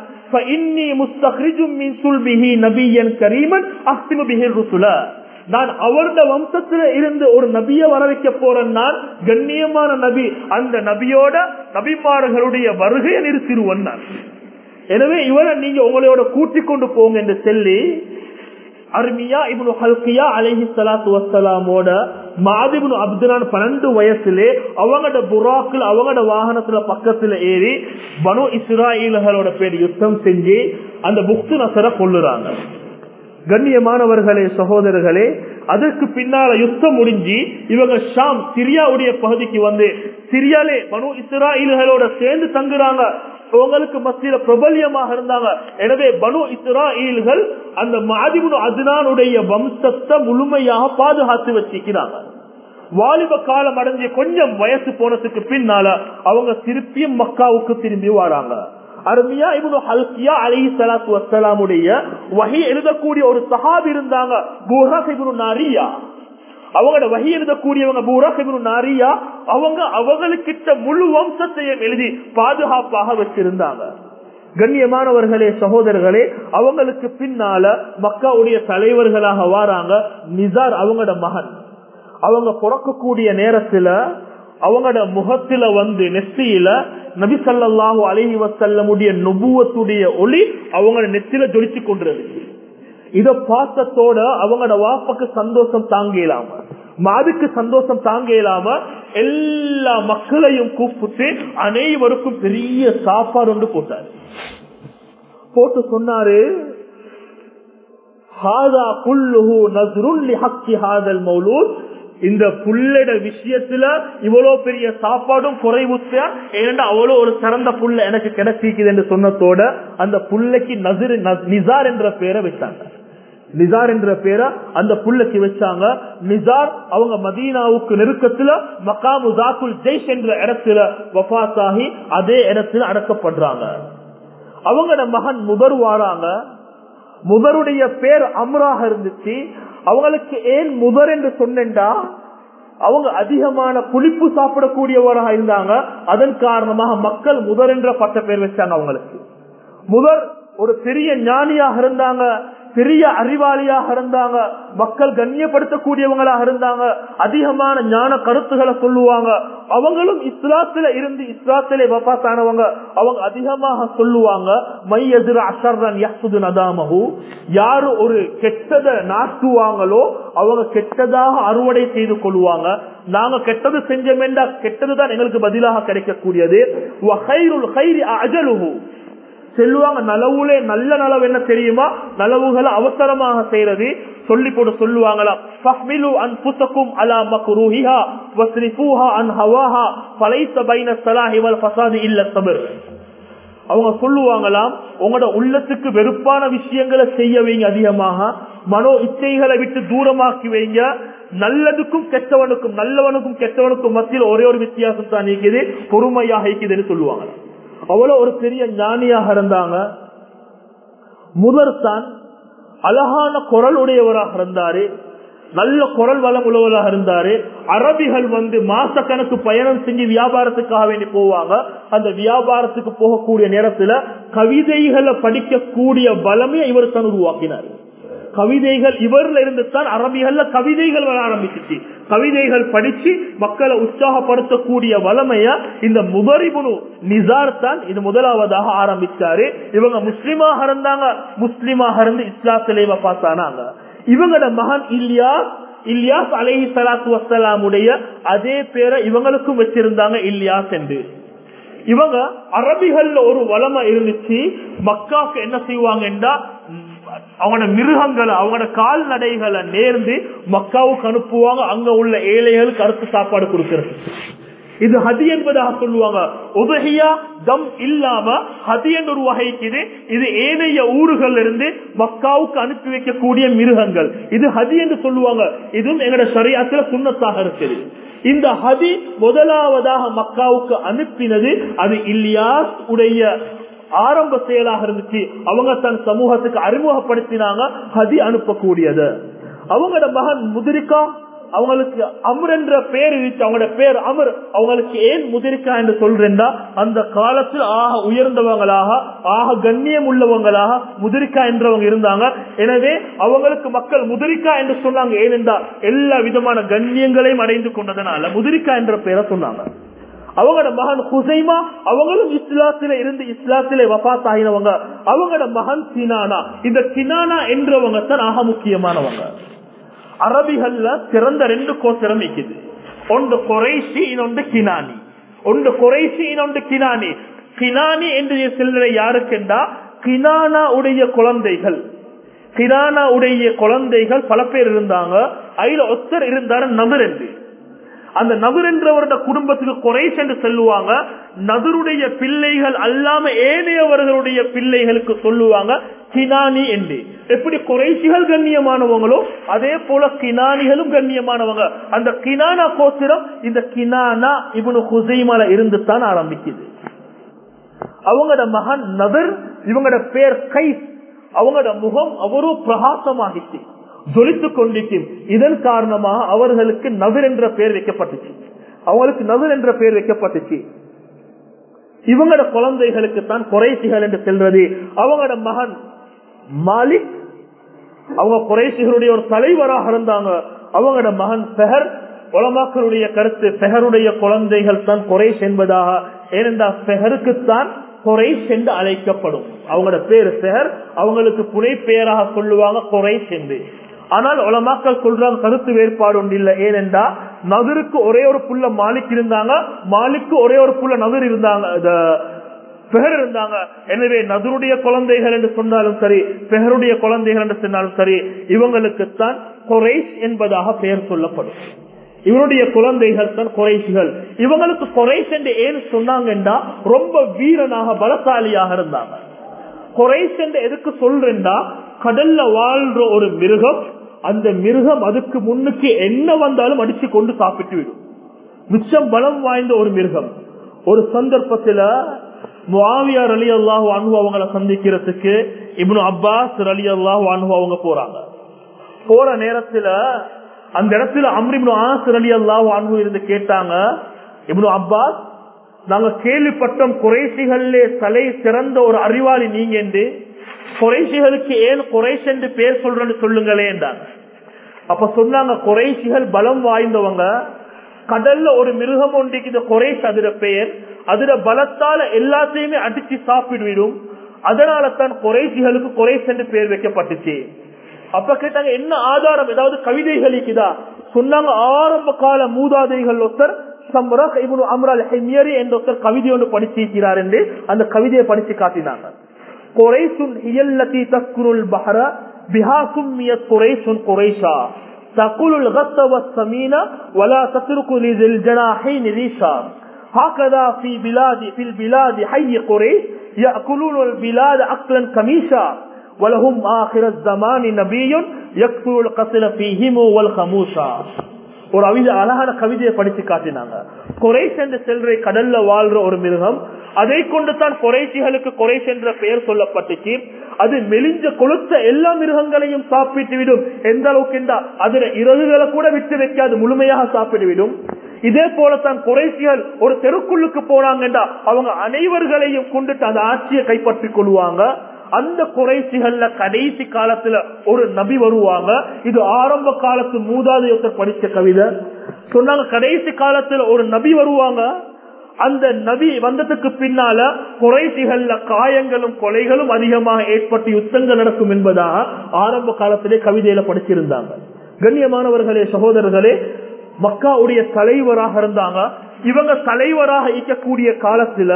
நான் அவருடைய வம்சத்துல இருந்து ஒரு நபிய வர வைக்க போறேன் நான் கண்ணியமான நபி அந்த நபியோட நபிமார்களுடைய வருகையை நிறுத்திடுவன் நான் எனவே இவரை நீங்க உங்களோட கூட்டிக் கொண்டு போங்க என்று சொல்லி அருமியா இவனு ஹல்கியா அலஹி சலாத்து வசலாமோட மாதிபுனு அப்துலான் பன்னெண்டு வயசுல அவங்களோட புறாக்கள் அவங்களோட வாகனத்துல பக்கத்துல ஏறி பனு இஸ்ராயில்களோட பேர் யுத்தம் செஞ்சு அந்த புக்து நசரை கொள்ளுறாங்க கண்ணியமானவர்களே சகோதரர்களே அதற்கு பின்னால யுத்தம் முடிஞ்சு இவங்க ஷாம் சிரியாவுடைய பகுதிக்கு வந்து சிரியாலே மனு இஸ்ராயில்களோட சேர்ந்து தங்குறாங்க அவங்களுக்கு மத்தியில பிரபல்யமாக இருந்தாங்க எனவே பனு இஸ்ராயில்கள் அந்த மாதிபுனு அதுனானுடைய வம்சத்தை முழுமையாக பாதுகாத்து வச்சிருக்கிறாங்க வாலிப காலம் அடைஞ்சு கொஞ்சம் வயசு போனதுக்கு பின்னால அவங்க திருப்பியும் மக்காவுக்கு திரும்பி வராங்க அருமையா இவனு ஹல்கியா அலி சலாத்து வசலாமுடைய வகை எழுதக்கூடிய ஒரு சஹாபி இருந்தாங்க பூரக் இப்னு நாரியா அவங்களோட வகை எழுதக்கூடியவங்க பூரக் இப்னு நாரியா அவங்க அவங்களுக்கிட்ட முழு வம்சத்தையும் எழுதி பாதுகாப்பாக வச்சிருந்தாங்க கண்ணியமானவர்களே சகோதரர்களே அவங்களுக்கு பின்னால மக்காவுடைய தலைவர்களாக வாராங்க நிசார் அவங்களோட மகன் அவங்க பிறக்கக்கூடிய நேரத்துல அவங்களோட முகத்துல வந்து நெத்தியில நபி சல்லாஹூ அலஹி வசல்லமுடைய நுபுவத்துடைய ஒளி அவங்களோட நெத்தில ஜொலிச்சு கொண்டிருந்துச்சு இத பார்த்தத்தோட அவங்களோட வாப்பக்கு சந்தோஷம் தாங்க இயலாம மாதுக்கு சந்தோஷம் தாங்க இயலாம எல்லா மக்களையும் கூப்பிட்டு அனைவருக்கும் பெரிய சாப்பாடு ஒன்று போட்டாரு போட்டு சொன்னாரு ஹாதா புல்லுஹு நஸ்ருன் லிஹக்கி ஹாதல் மௌலூத் இந்த புல்லட விஷயத்துல இவ்வளவு பெரிய சாப்பாடும் குறைவுத்தா ஏன்னா அவ்வளவு ஒரு சிறந்த புல்ல எனக்கு கிடைச்சிக்குது என்று சொன்னதோட அந்த புல்லைக்கு நசிறு நிசார் என்ற பேரை வச்சாங்க நிசார் என்ற பேரை அந்த புல்லைக்கு வச்சாங்க நிசார் அவங்க மதீனாவுக்கு நெருக்கத்துல மக்காமு ஜாக்குல் ஜெய்ஷ் என்ற இடத்துல வபாத்தாகி அதே இடத்துல அடக்கப்படுறாங்க அவங்களோட மகன் முதர் வாராங்க முதருடைய பேர் அம்ராக இருந்துச்சு அவங்களுக்கு ஏன் முதர் என்று சொன்னா அவங்க அதிகமான புளிப்பு சாப்பிடக்கூடியவராக இருந்தாங்க அதன் காரணமாக மக்கள் முதர் என்ற பட்ட பேர் வச்சாங்க அவங்களுக்கு முதர் ஒரு பெரிய ஞானியாக இருந்தாங்க பெரிய அறிவாளியாக இருந்தாங்க மக்கள் கண்ணியப்படுத்தக்கூடியவங்களாக இருந்தாங்க அதிகமான ஞான கருத்துக்களை சொல்லுவாங்க அவங்களும் இஸ்லாத்துல இருந்து இஸ்லாத்திலே வபாத்தானவங்க அவங்க அதிகமாக சொல்லுவாங்க மை எதிர அசர்ரன் யசுது நதாமகு யாரு ஒரு கெட்டதை நாட்டுவாங்களோ அவங்க கெட்டதாக அறுவடை செய்து கொள்வாங்க நாங்க கெட்டது செஞ்சோமெண்டா கெட்டதுதான் எங்களுக்கு பதிலாக கிடைக்கக்கூடியது அஜலுகு செல்லுவாங்க நலவுலே நல்ல நலவு என்ன தெரியுமா நலவுகளை அவசரமாக செய்யறது சொல்லி போட்டு சொல்லுவாங்களா ஃபஹ்மிலு அன்ஃபுஸக்கும் அலா மக்ரூஹிஹா வஸ்ரிஃபூஹா அன் ஹவாஹா ஃபலைஸ பைன ஸலாஹி வல் ஃபஸாதி இல்ல ஸப்ர் அவங்க சொல்லுவாங்களாம் உங்களோட உள்ளத்துக்கு வெறுப்பான விஷயங்களை செய்ய வைங்க அதிகமாக மனோ இச்சைகளை விட்டு தூரமாக்கி வைங்க நல்லதுக்கும் கெட்டவனுக்கும் நல்லவனுக்கும் கெட்டவனுக்கும் மத்தியில் ஒரே ஒரு வித்தியாசம் தான் நீக்குது பொறுமையாக இருக்குதுன்னு சொல்லுவாங்க அவ்வளவு ஒரு பெரிய ஞானியாக இருந்தாங்க முதல் தான் அழகான குரல் உடையவராக இருந்தாரு நல்ல குரல் வளம் உள்ளவராக இருந்தாரு அரபிகள் வந்து மாச கணக்கு பயணம் செஞ்சு வியாபாரத்துக்காக வேண்டி போவாங்க அந்த வியாபாரத்துக்கு போகக்கூடிய நேரத்துல கவிதைகளை படிக்கக்கூடிய பலமே இவர் தான் உருவாக்கினார் கவிதைகள் இவர்ல இருந்து தான் அரபிகள்ல கவிதைகள் வர ஆரம்பிச்சிச்சு கவிதைகள் படிச்சு மக்களை உற்சாகப்படுத்தக்கூடிய வளமைய இந்த முபரிபுனு நிசார் தான் இது முதலாவதாக ஆரம்பிச்சாரு இவங்க முஸ்லிமாக இருந்தாங்க முஸ்லிமாக இருந்து இஸ்லாத்திலேவ பார்த்தானாங்க இவங்களோட மகன் இல்யாஸ் இல்யாஸ் அலஹி சலாத்து வசலாமுடைய அதே பேரை இவங்களுக்கும் வச்சிருந்தாங்க இல்யாஸ் என்று இவங்க அரபிகள்ல ஒரு வளமை இருந்துச்சு மக்காக்கு என்ன செய்வாங்கன்னா அவங்களோட மிருகங்களை அவங்களோட கால்நடைகளை நேர்ந்து மக்காவுக்கு அனுப்புவாங்க அங்க உள்ள ஏழைகளுக்கு அறுத்து சாப்பாடு கொடுக்கிறது இது ஹதி என்பதாக சொல்லுவாங்க உதகையா தம் இல்லாம ஹதி என்ற ஒரு வகைக்குது இது ஏனைய ஊர்கள் இருந்து மக்காவுக்கு அனுப்பி வைக்கக்கூடிய மிருகங்கள் இது ஹதி என்று சொல்லுவாங்க இதுவும் எங்களோட சரியாத்துல சுண்ணத்தாக இருக்குது இந்த ஹதி முதலாவதாக மக்காவுக்கு அனுப்பினது அது இல்லியாஸ் உடைய ஆரம்ப செயலாக இருந்துச்சு அவங்க தன் சமூகத்துக்கு அறிமுகப்படுத்தினாங்க ஹதி அனுப்பக்கூடியது அவங்களோட மகன் முதிரிக்கா அவங்களுக்கு அமர் என்ற பேர் இருந்துச்சு அவங்களோட பேர் அமர் அவங்களுக்கு ஏன் முதிரிக்கா என்று சொல்றேன்னா அந்த காலத்தில் ஆக உயர்ந்தவங்களாக ஆக கண்ணியம் உள்ளவங்களாக முதிரிக்கா என்றவங்க இருந்தாங்க எனவே அவங்களுக்கு மக்கள் முதிரிக்கா என்று சொன்னாங்க ஏனென்றா எல்லா விதமான கண்ணியங்களையும் அடைந்து கொண்டதனால முதிரிக்கா என்ற பேரை சொன்னாங்க அவங்களோட மகன் ஹுசைமா அவங்களும் இஸ்லாத்தில இருந்து இஸ்லாத்திலே வபாத் ஆகினவங்க அவங்களோட மகன் கினானா இந்த கினானா என்றவங்க தான் ஆக முக்கியமானவங்க அரபிகள்ல சிறந்த ரெண்டு கோத்திரம் இருக்குது ஒன்று குறைசி இன்னொன்று கினானி ஒன்று குறைசி இன்னொன்று கினானி கினானி என்று சிலரை யாருக்கென்றா கினானா உடைய குழந்தைகள் கினானா உடைய குழந்தைகள் பல பேர் இருந்தாங்க அதுல ஒத்தர் இருந்தாரு நபர் என்று அந்த நபர் என்றவருடைய குடும்பத்துக்கு குறைஸ் என்று சொல்லுவாங்க நபருடைய பிள்ளைகள் அல்லாம ஏனையவர்களுடைய பிள்ளைகளுக்கு சொல்லுவாங்க கினானி என்று எப்படி குறைசிகள் கண்ணியமானவங்களோ அதே போல கினானிகளும் கண்ணியமானவங்க அந்த கினானா கோத்திரம் இந்த கினானா இவனு ஹுசைமால இருந்து தான் ஆரம்பிக்குது அவங்களோட மகன் நபர் இவங்களோட பேர் கைஸ் அவங்களோட முகம் அவரும் பிரகாசமாகிச்சு ஜொலித்துக் கொண்டிருக்கும் இதன் காரணமாக அவர்களுக்கு நபர் என்ற பெயர் வைக்கப்பட்டுச்சு அவங்களுக்கு நபர் என்ற பெயர் வைக்கப்பட்டுச்சு இவங்களோட குழந்தைகளுக்கு தான் குறைசிகள் என்று செல்வது அவங்களோட மகன் மாலிக் அவங்க குறைசிகளுடைய ஒரு தலைவராக இருந்தாங்க அவங்களோட மகன் பெஹர் உலமாக்களுடைய கருத்து பெஹருடைய குழந்தைகள் தான் குறைஷ் என்பதாக ஏனென்றால் பெஹருக்குத்தான் குறைஷ் என்று அழைக்கப்படும் அவங்களோட பேரு பெஹர் அவங்களுக்கு புனை பெயராக சொல்லுவாங்க குறைஷ் என்று ஆனால் உலமாக்கள் சொல்றாங்க கருத்து வேறுபாடு ஒன்று இல்லை ஏனென்றா நகருக்கு ஒரே ஒரு புள்ள மாலிக் இருந்தாங்க மாலிக்கு ஒரே ஒரு புள்ள நகர் இருந்தாங்க பெஹர் இருந்தாங்க எனவே நதுருடைய குழந்தைகள் என்று சொன்னாலும் சரி பெஹருடைய குழந்தைகள் என்று சொன்னாலும் சரி இவங்களுக்குத்தான் குறைஷ் என்பதாக பெயர் சொல்லப்படும் இவருடைய குழந்தைகள் தான் குறைஷிகள் இவங்களுக்கு குறைஷ் என்று ஏன் சொன்னாங்கன்னா ரொம்ப வீரனாக பலசாலியாக இருந்தாங்க குறைஷ் என்று எதுக்கு சொல்றேன்டா கடல்ல வாழ்ற ஒரு மிருகம் அந்த மிருகம் அதுக்கு முன்னுக்கு என்ன வந்தாலும் அடிச்சு கொண்டு சாப்பிட்டு விடும் மிச்சம் பலம் வாய்ந்த ஒரு மிருகம் ஒரு சந்தர்ப்பத்துல முவாவியார் அலி அல்லாஹு அன்பு அவங்கள சந்திக்கிறதுக்கு இப்னு அப்பாஸ் அலி அல்லாஹு அன்பு அவங்க போறாங்க போற நேரத்துல அந்த இடத்துல அம்ரிப்னு ஆசர் அலி அல்லாஹு அன்பு இருந்து கேட்டாங்க இப்னு அப்பாஸ் நாங்க கேள்விப்பட்டோம் குறைசிகளே தலை சிறந்த ஒரு அறிவாளி நீங்க என்று குறைசிகளுக்கு ஏன் குறைஷ் என்று பேர் சொல்றேன்னு சொல்லுங்களே என்றாங்க அப்ப சொன்னாங்க குறைசிகள் பலம் வாய்ந்தவங்க கடல்ல ஒரு மிருகம் ஒன்றைக்கு இந்த குறைஷ் அதுல பெயர் அதுல பலத்தால எல்லாத்தையுமே அடிச்சு சாப்பிடுவிடும் அதனால தான் குறைசிகளுக்கு குறைஷ் என்று பெயர் வைக்கப்பட்டுச்சு அப்ப கேட்டாங்க என்ன ஆதாரம் ஏதாவது கவிதைகள் இருக்குதா சொன்னாங்க ஆரம்ப கால மூதாதைகள் ஒருத்தர் சம்ரக் இவனு அம்ரால் ஹெமியரி என்ற ஒருத்தர் கவிதை ஒன்று படிச்சிருக்கிறார் என்று அந்த கவிதையை படிச்சு காட்டினாங்க குறைசுன் ஹியல்லதி தஸ்குருல் பஹர பிஹா சும்மியத் குறைசுன் குறைஷா تقول الغط والسمين ولا تترك لذي الجناحين ريشا هكذا في بلاد في البلاد حي قريش يأكلون البلاد أكلا كميشا ولهم آخر الزمان نبي يكثر القتل فيهم والخموشا ஒரு அவித அழகான கவிதையை படிச்சு காட்டினாங்க குறைஷ் என்ற செல்றை கடல்ல வாழ்ற ஒரு மிருகம் அதை கொண்டு தான் குறைச்சிகளுக்கு குறைஷ் என்ற பெயர் சொல்லப்பட்டுச்சு அது மெலிஞ்ச கொளுத்த எல்லா மிருகங்களையும் சாப்பிட்டு விடும் எந்த அளவுக்கு என்றா அதுல இறகுகளை கூட விட்டு வைக்காது முழுமையாக சாப்பிட்டுவிடும் இதே போலத்தான் குறைசிகள் ஒரு தெருக்குள்ளுக்கு போனாங்கன்றா அவங்க அனைவர்களையும் கொண்டுட்டு அந்த ஆட்சியை கைப்பற்றிக் கொள்வாங்க அந்த குறைசிகள்ல கடைசி காலத்துல ஒரு நபி வருவாங்க இது ஆரம்ப காலத்து மூதாதையத்தை படிச்ச கவிதை சொன்னாங்க கடைசி காலத்துல ஒரு நபி வருவாங்க அந்த நபி வந்ததுக்கு பின்னால குறைசிகள்ல காயங்களும் கொலைகளும் அதிகமாக ஏற்பட்டு யுத்தங்கள் நடக்கும் என்பதாக ஆரம்ப காலத்திலே கவிதையில படிச்சிருந்தாங்க கண்ணியமானவர்களே சகோதரர்களே மக்காவுடைய தலைவராக இருந்தாங்க இவங்க தலைவராக இருக்கக்கூடிய காலத்துல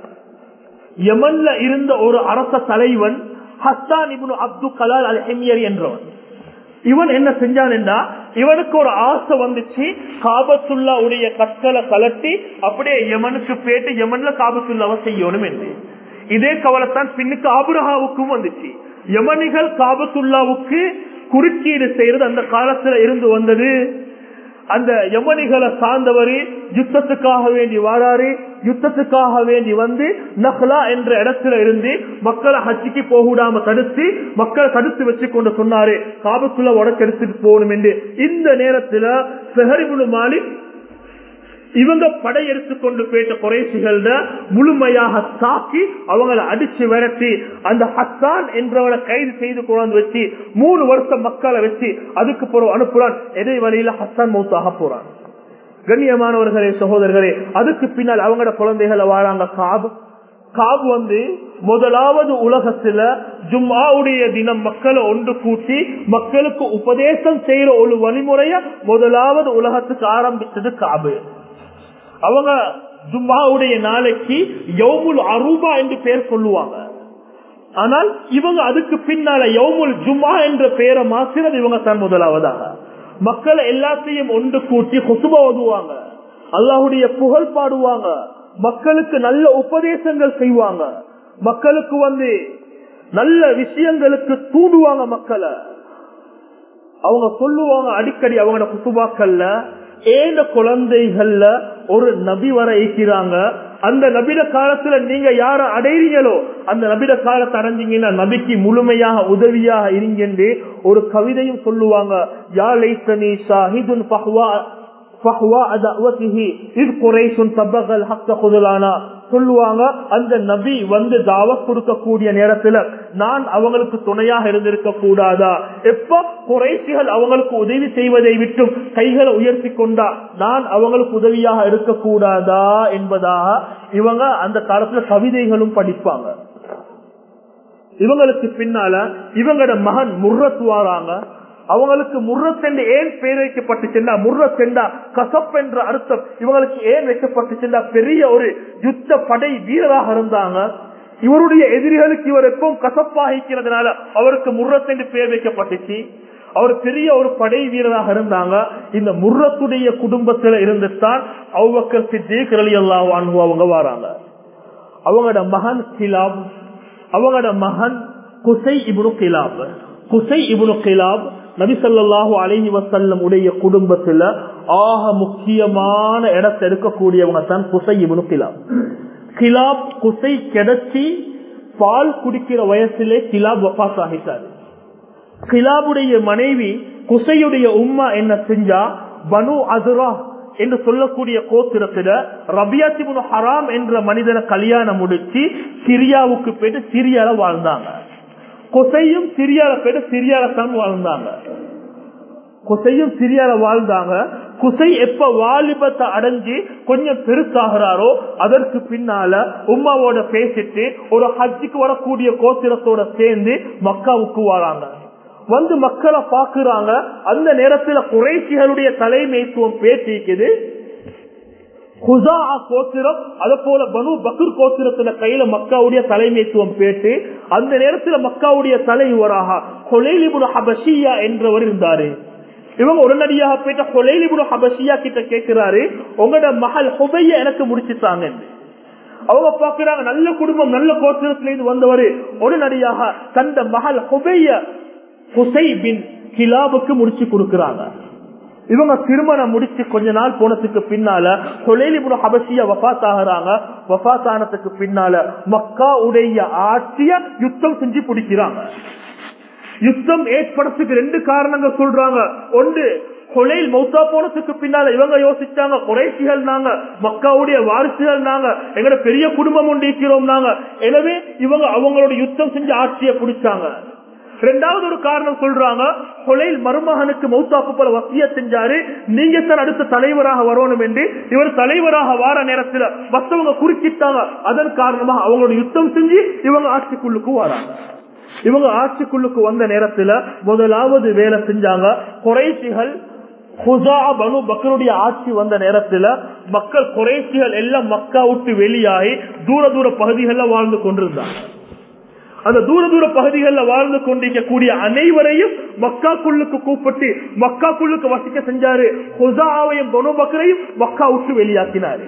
யமன்ல இருந்த ஒரு அரச தலைவன் ஹஸ்தான் இபுன் அப்துல் கலால் அல் ஹெமியர் என்றவன் இவன் என்ன செஞ்சான்டா இவனுக்கு ஒரு ஆசை வந்துச்சு காபத்துல்லா உடைய கற்களை கலட்டி அப்படியே யமனுக்கு போயிட்டு யமன்ல காபத்துல்லாவை செய்யணும் என்று இதே கவலைத்தான் பின்னுக்கு ஆபுரஹாவுக்கும் வந்துச்சு யமனிகள் காபத்துல்லாவுக்கு குறுக்கீடு செய்யறது அந்த காலத்துல இருந்து வந்தது அந்த யமனிகளை சார்ந்தவர் யுத்தத்துக்காக வேண்டி வாராரு யுத்தத்துக்காக வேண்டி வந்து நஹ்லா என்ற இடத்துல இருந்து மக்களை ஹஜ்ஜிக்கு போகூடாம தடுத்து மக்களை தடுத்து வச்சு கொண்டு சொன்னாரு காபத்துள்ள உடக்கெடுத்துட்டு போகணும் என்று இந்த நேரத்துல பெஹரிபுல் மாலிக் இவங்க படையெடுத்து கொண்டு போயிட்ட குறைசிகள் முழுமையாக தாக்கி அவங்களை அடிச்சு விரட்டி அந்த ஹஸ்தான் என்றவனை கைது செய்து கொண்டாந்து வச்சு மூணு வருஷம் மக்களை வச்சு அதுக்கு பிறகு அனுப்புறான் எதை வழியில ஹஸ்தான் மௌத்தாக போறான் கண்ணியமானவர்களே சகோதரர்களே அதுக்கு பின்னால் அவங்களோட குழந்தைகளை வாழாங்க காபு காபு வந்து முதலாவது உலகத்துல ஜும்மாவுடைய தினம் மக்களை ஒன்று கூட்டி மக்களுக்கு உபதேசம் செய்யற ஒரு வழிமுறைய முதலாவது உலகத்துக்கு ஆரம்பிச்சது காபு அவங்க ஜும்மாவுடைய நாளைக்கு யவுமுல் அரூபா என்று பேர் சொல்லுவாங்க ஆனால் இவங்க அதுக்கு பின்னால யவுமுல் ஜும்மா என்ற பெயரை மாத்திரம் இவங்க தான் முதலாவதாக மக்களை எல்லாத்தையும் ஒன்று கூட்டி கொசுப ஓதுவாங்க அல்லாஹுடைய புகழ் பாடுவாங்க மக்களுக்கு நல்ல உபதேசங்கள் செய்வாங்க மக்களுக்கு வந்து நல்ல விஷயங்களுக்கு தூண்டுவாங்க மக்களை அவங்க சொல்லுவாங்க அடிக்கடி அவங்களோட குத்துபாக்கள்ல ஏந்த குழந்தைகள்ல ஒரு நபி வர இருக்கிறாங்க அந்த நபிட காலத்துல நீங்க யார அடைறீங்களோ அந்த நபிட காலத்தை அடைஞ்சீங்கன்னா நபிக்கு முழுமையாக உதவியாக இருங்கென்று ஒரு கவிதையும் சொல்லுவாங்க யா லைத்தனி ஷாஹிதுன் பஹ்வா சொல்லுவாங்க அந்த நபி வந்து தாவத் கொடுக்கக்கூடிய நேரத்துல நான் அவங்களுக்கு துணையாக இருந்திருக்க கூடாதா எப்ப குறைசிகள் அவங்களுக்கு உதவி செய்வதை விட்டும் கைகளை உயர்த்தி கொண்டா நான் அவங்களுக்கு உதவியாக இருக்கக்கூடாதா என்பதாக இவங்க அந்த காலத்துல கவிதைகளும் படிப்பாங்க இவங்களுக்கு பின்னால இவங்களோட மகன் முர்ரத் வாராங்க அவங்களுக்கு முர்ரத் என்று ஏன் பெயர் வைக்கப்பட்டுச்சுன்னா முர்ரத் என்றா கசப் என்ற அர்த்தம் இவங்களுக்கு ஏன் வைக்கப்பட்டுச்சுன்னா பெரிய ஒரு யுத்த படை வீரராக இருந்தாங்க இவருடைய எதிரிகளுக்கு இவர் எப்பவும் கசப்பாகிக்கிறதுனால அவருக்கு முர்ரத் என்று பெயர் வைக்கப்பட்டுச்சு அவர் பெரிய ஒரு படை வீரராக இருந்தாங்க இந்த முர்ரத்துடைய குடும்பத்துல இருந்துதான் அவ்வக்கர் சித்தீக் அலி அல்லாஹ் அவங்க வராங்க அவங்களோட மகன் கிலாப் அவங்களோட மகன் குசை இபுனு கிலாப் குசை இபுனு கிலாப் நபிசல்லாஹு அலஹி வசல்லம் உடைய குடும்பத்துல ஆக முக்கியமான இடத்தை எடுக்கக்கூடியவங்க தான் குசை இபுனு கிலாப் கிலாப் குசை கிடைச்சி பால் குடிக்கிற வயசுலே கிலாப் வபாஸ் ஆகிட்டாரு கிலாபுடைய மனைவி குசையுடைய உம்மா என்ன செஞ்சா பனு அதுரா என்று சொல்லக்கூடிய கோத்திரத்துல ரபியாத்திபுன் ஹராம் என்ற மனிதனை கல்யாணம் முடிச்சு சிரியாவுக்கு போயிட்டு சிரியால வாழ்ந்தாங்க கொசையும் சிரியால போயிட்டு சிரியால தான் வாழ்ந்தாங்க குசையும் சிரியால வாழ்ந்தாங்க குசை எப்ப வாலிபத்தை அடைஞ்சு கொஞ்சம் பெருசாகிறாரோ அதற்கு பின்னால உம்மாவோட பேசிட்டு ஒரு ஹஜ்ஜுக்கு வரக்கூடிய கோத்திரத்தோட சேர்ந்து மக்காவுக்கு வாழாங்க வந்து மக்களை பாக்குறாங்க அந்த நேரத்துல குறைசிகளுடைய தலைமைத்துவம் பேசிக்குது ஹுசா கோத்திரம் அதே போல பனு பக்ர் கோத்திரத்துல கையில மக்காவுடைய தலைமைத்துவம் பேட்டு அந்த நேரத்துல மக்காவுடைய தலைவராக கொலைலிபுட ஹபஷியா என்றவர் இருந்தாரு இவங்க உடனடியாக போயிட்ட கொலைலிபுட ஹபஷியா கிட்ட கேட்கிறாரு உங்களோட மகள் ஹுபைய எனக்கு முடிச்சுட்டாங்க அவங்க பாக்குறாங்க நல்ல குடும்பம் நல்ல கோத்திரத்தில இருந்து வந்தவர் உடனடியாக தந்த மகள் ஹுபைய ஹுசை பின் கிலாபுக்கு முடிச்சு கொடுக்கிறாங்க இவங்க திருமணம் முடிச்சு கொஞ்ச நாள் போனதுக்கு பின்னால தொழிலிபுரம் ஹபசிய வபாத் ஆகிறாங்க வபாத் ஆனதுக்கு பின்னால மக்கா உடைய ஆட்சிய யுத்தம் செஞ்சு பிடிக்கிறாங்க யுத்தம் ஏற்படுறதுக்கு ரெண்டு காரணங்கள் சொல்றாங்க ஒன்று கொலையில் மௌத்தா போனதுக்கு பின்னால இவங்க யோசிச்சாங்க குறைசிகள் நாங்க மக்காவுடைய வாரிசுகள் நாங்க எங்களோட பெரிய குடும்பம் ஒன்று இருக்கிறோம் நாங்க எனவே இவங்க அவங்களோட யுத்தம் செஞ்சு ஆட்சியை பிடிச்சாங்க ரெண்டாவது ஒரு காரணம் சொல்றாங்க கொலையில் மருமகனுக்கு மௌத்தாப்பு போல வசிய செஞ்சாரு நீங்க தான் அடுத்த தலைவராக வரணும் என்று இவர் தலைவராக வார நேரத்தில் மற்றவங்க குறுக்கிட்டாங்க அதன் காரணமாக அவங்களோட யுத்தம் செஞ்சு இவங்க ஆட்சிக்குள்ளுக்கு வராங்க இவங்க ஆட்சிக்குள்ளுக்கு வந்த நேரத்துல முதலாவது வேலை செஞ்சாங்க குறைசிகள் ஹுசா பனு பக்கருடைய ஆட்சி வந்த நேரத்துல மக்கள் குறைசிகள் எல்லாம் மக்கா விட்டு வெளியாகி தூர தூர பகுதிகளில் வாழ்ந்து கொண்டிருந்தாங்க அந்த தூர தூர பகுதிகளில் வாழ்ந்து கொண்டிருக்கக்கூடிய அனைவரையும் மக்காக்குள்ளுக்கு கூப்பிட்டு மக்காக்குள்ளுக்கு வசிக்க செஞ்சாரு ஹுசாவையும் பனு பக்கரையும் மக்கா விட்டு வெளியாக்கினாரு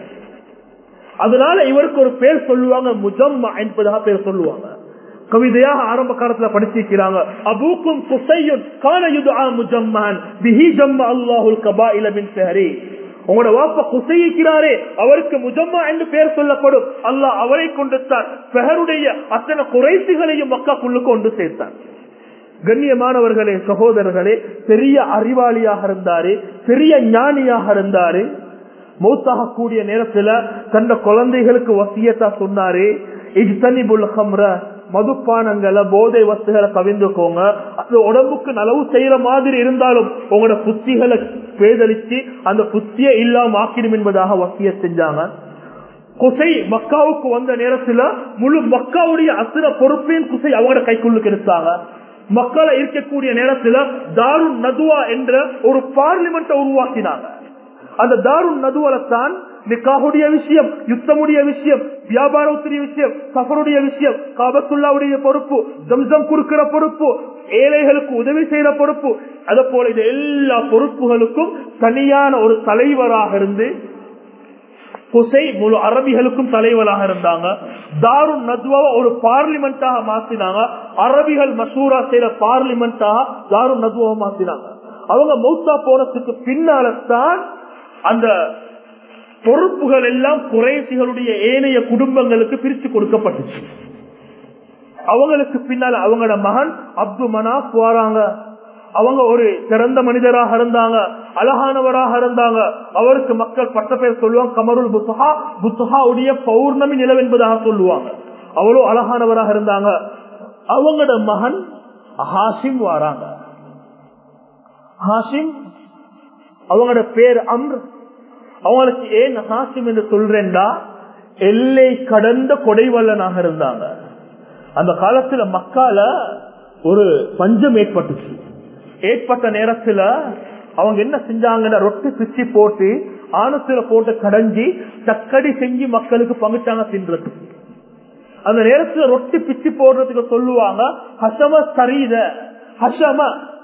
அதனால இவருக்கு ஒரு பேர் சொல்லுவாங்க முஜம்மா என்பதாக பேர் சொல்லுவாங்க கவிதையாக ஆரம்ப காலத்துல படிச்சிருக்கிறாங்க அபூக்கும் குசையும் கான யுதா முஜம்மான் பிஹி ஜம்மா அல்லாஹுல் கபாயில பின் சஹரி உங்களோட வாப்ப குசையிக்கிறாரே அவருக்கு முஜம்மா என்று பெயர் சொல்லப்படும் அல்லாஹ் அவரை கொண்டு தான் பெஹருடைய அத்தனை குறைசுகளையும் மக்காக்குள்ள கொண்டு சேர்த்தார் கண்ணியமானவர்களே சகோதரர்களே பெரிய அறிவாளியாக இருந்தாரு பெரிய ஞானியாக இருந்தாரு மௌத்தாக கூடிய நேரத்துல தந்த குழந்தைகளுக்கு வசியத்தா சொன்னாரு இஜ்தனிபுல் ஹம்ர மதுப்பானங்களை போதை வஸ்துகளை கவிழ்ந்துக்கோங்க அது உடம்புக்கு நலவு செய்யற மாதிரி இருந்தாலும் உங்களோட புத்திகளை பேதலிச்சு அந்த புத்திய இல்லாம ஆக்கிடும் என்பதாக வசிய செஞ்சாங்க குசை மக்காவுக்கு வந்த நேரத்துல முழு மக்காவுடைய அத்தனை பொறுப்பையும் குசை அவங்களோட கைக்குள்ளுக்கு எடுத்தாங்க மக்களை இருக்கக்கூடிய நேரத்துல தாரு நதுவா என்ற ஒரு பார்லிமெண்ட்டை உருவாக்கினாங்க அந்த தாரு நதுவலத்தான் நிக்காவுடைய விஷயம் யுத்தமுடைய விஷயம் வியாபாரத்துடைய விஷயம் சஃபருடைய விஷயம் காபத்துல்லாவுடைய பொறுப்பு ஜம்சம் கொடுக்கிற பொறுப்பு ஏழைகளுக்கு உதவி செய்யற பொறுப்பு அத போல இது எல்லா பொறுப்புகளுக்கும் தனியான ஒரு தலைவராக இருந்து ஹுசை முழு அரபிகளுக்கும் தலைவராக இருந்தாங்க தாரு நத்வாவை ஒரு பார்லிமெண்டாக மாத்தினாங்க அரபிகள் மசூரா செய்த பார்லிமெண்டாக தாரு நத்வாவை மாத்தினாங்க அவங்க மௌத்தா போனதுக்கு பின்னால்தான் அந்த பொறுப்புகள் எல்லாம் குறைசிகளுடைய ஏனைய குடும்பங்களுக்கு பிரித்து கொடுக்கப்பட்டுச்சு அவங்களுக்கு பின்னால் அவங்களோட மகன் அப்து மனாப் வராங்க அவங்க ஒரு சிறந்த மனிதராக இருந்தாங்க அழகானவராக இருந்தாங்க அவருக்கு மக்கள் பட்ட பேர் சொல்லுவாங்க கமருல் புத்தகா புத்தகாவுடைய பௌர்ணமி நிலவு என்பதாக சொல்லுவாங்க அவ்வளவு அழகானவராக இருந்தாங்க அவங்களோட மகன் ஹாசிம் வராங்க ஹாசிம் அவங்களோட பேர் அம்ர் அவங்களுக்கு ஏன் ஹாசிம் என்று சொல்றேன்டா எல்லை கடந்த கொடைவல்லனாக இருந்தாங்க அந்த காலத்துல மக்கால ஒரு பஞ்சம் ஏற்பட்டுச்சு ஏற்பட்ட நேரத்துல அவங்க என்ன செஞ்சாங்கன்னா ரொட்டி பிச்சு போட்டு ஆணத்துல போட்டு கடைஞ்சி தக்கடி செஞ்சு மக்களுக்கு பங்குட்டாங்க தின்றது அந்த நேரத்துல ரொட்டி பிச்சு போடுறதுக்கு சொல்லுவாங்க ஹசம சரீத ஹசம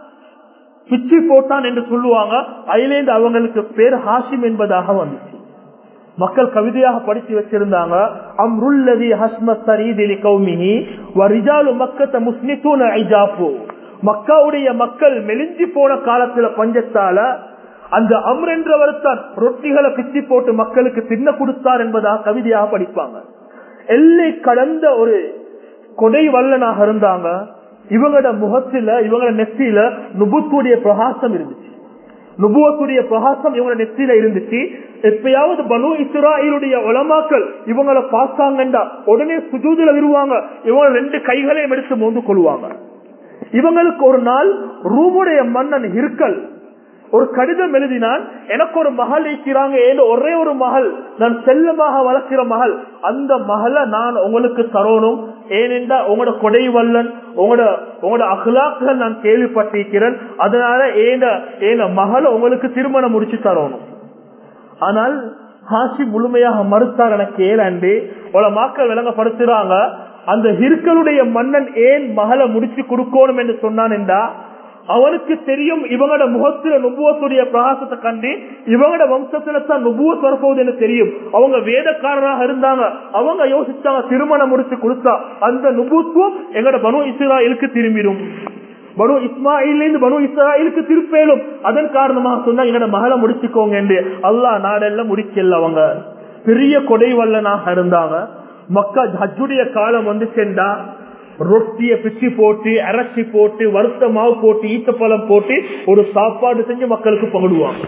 பிச்சு போட்டான் என்று சொல்லுவாங்க அதுலேருந்து அவங்களுக்கு பேர் ஹாசிம் என்பதாக வந்துச்சு மக்கள் கவிதையாக படித்து வச்சிருந்தாங்க அம்ருல்லதி ஹஸ்ம சரீதிலி கௌமிஹி வரிஜாலு மக்கத்த முஸ்லித்தூன ஐஜாப்பு மக்காவுடைய மக்கள் மெலிஞ்சி போன காலத்துல பஞ்சத்தால அந்த அம்ர் என்றவர் தான் ரொட்டிகளை பிச்சு போட்டு மக்களுக்கு தின்ன கொடுத்தார் என்பதாக கவிதையாக படிப்பாங்க எல்லை கடந்த ஒரு கொடை வல்லனாக இருந்தாங்க இவங்களோட முகத்துல இவங்களோட நெத்தியில நுபுத்துடைய பிரகாசம் இருந்துச்சு நுபுவத்துடைய பிரகாசம் இவங்க நெத்தியில இருந்துச்சு எப்பயாவது பனு இஸ்ராயிலுடைய உலமாக்கள் இவங்களை பார்த்தாங்கண்டா உடனே சுஜூதுல விருவாங்க இவங்க ரெண்டு கைகளையும் எடுத்து மோந்து கொள்வாங்க இவங்களுக்கு ஒரு நாள் ரூமுடைய மன்னன் இருக்கல் ஒரு கடிதம் எழுதினான் எனக்கு ஒரு மகள் இருக்கிறாங்க ஏதோ ஒரே ஒரு மகள் நான் செல்லமாக வளர்க்கிற மகள் அந்த மகளை நான் உங்களுக்கு தரணும் ஏனென்றா உங்களோட கொடை வல்லன் உங்களோட உங்களோட அகலாக்கள் நான் கேள்விப்பட்டிருக்கிறேன் அதனால ஏன ஏன மகளை உங்களுக்கு திருமணம் முடிச்சு தரணும் ஆனால் ஹாசி முழுமையாக மறுத்தார் எனக்கு ஏழாண்டு உல மக்கள் விளங்கப்படுத்துறாங்க அந்த ஹிற்களுடைய மன்னன் ஏன் மகளை முடிச்சு கொடுக்கணும் என்று சொன்னான் என்றா அவனுக்கு தெரியும் இவங்களோட முகத்துல நுபுவத்துடைய பிரகாசத்தை கண்டு இவங்களோட வம்சத்துல தான் நுபுவத் வரப்போகுது என்று தெரியும் அவங்க வேதக்காரராக இருந்தாங்க அவங்க யோசிச்சாங்க திருமணம் முடிச்சு கொடுத்தா அந்த நுபுத்துவம் எங்களோட பனு இஸ்ராயலுக்கு திரும்பிடும் பனு இஸ்மாயிலிருந்து பனு இஸ்ராயலுக்கு திருப்பேலும் அதன் காரணமாக சொன்னா என்னோட மகளை முடிச்சுக்கோங்க என்று அல்லா நாடெல்லாம் முடிக்கல அவங்க பெரிய கொடை வல்லனாக இருந்தாங்க மக்கா ஹஜ்ஜுடைய காலம் வந்து சென்றா ரொட்டிய பிச்சு போட்டு அரைச்சி போட்டு வறுத்த மாவு போட்டு ஈத்தப்பழம் போட்டு ஒரு சாப்பாடு செஞ்சு மக்களுக்கு பங்கிடுவாங்க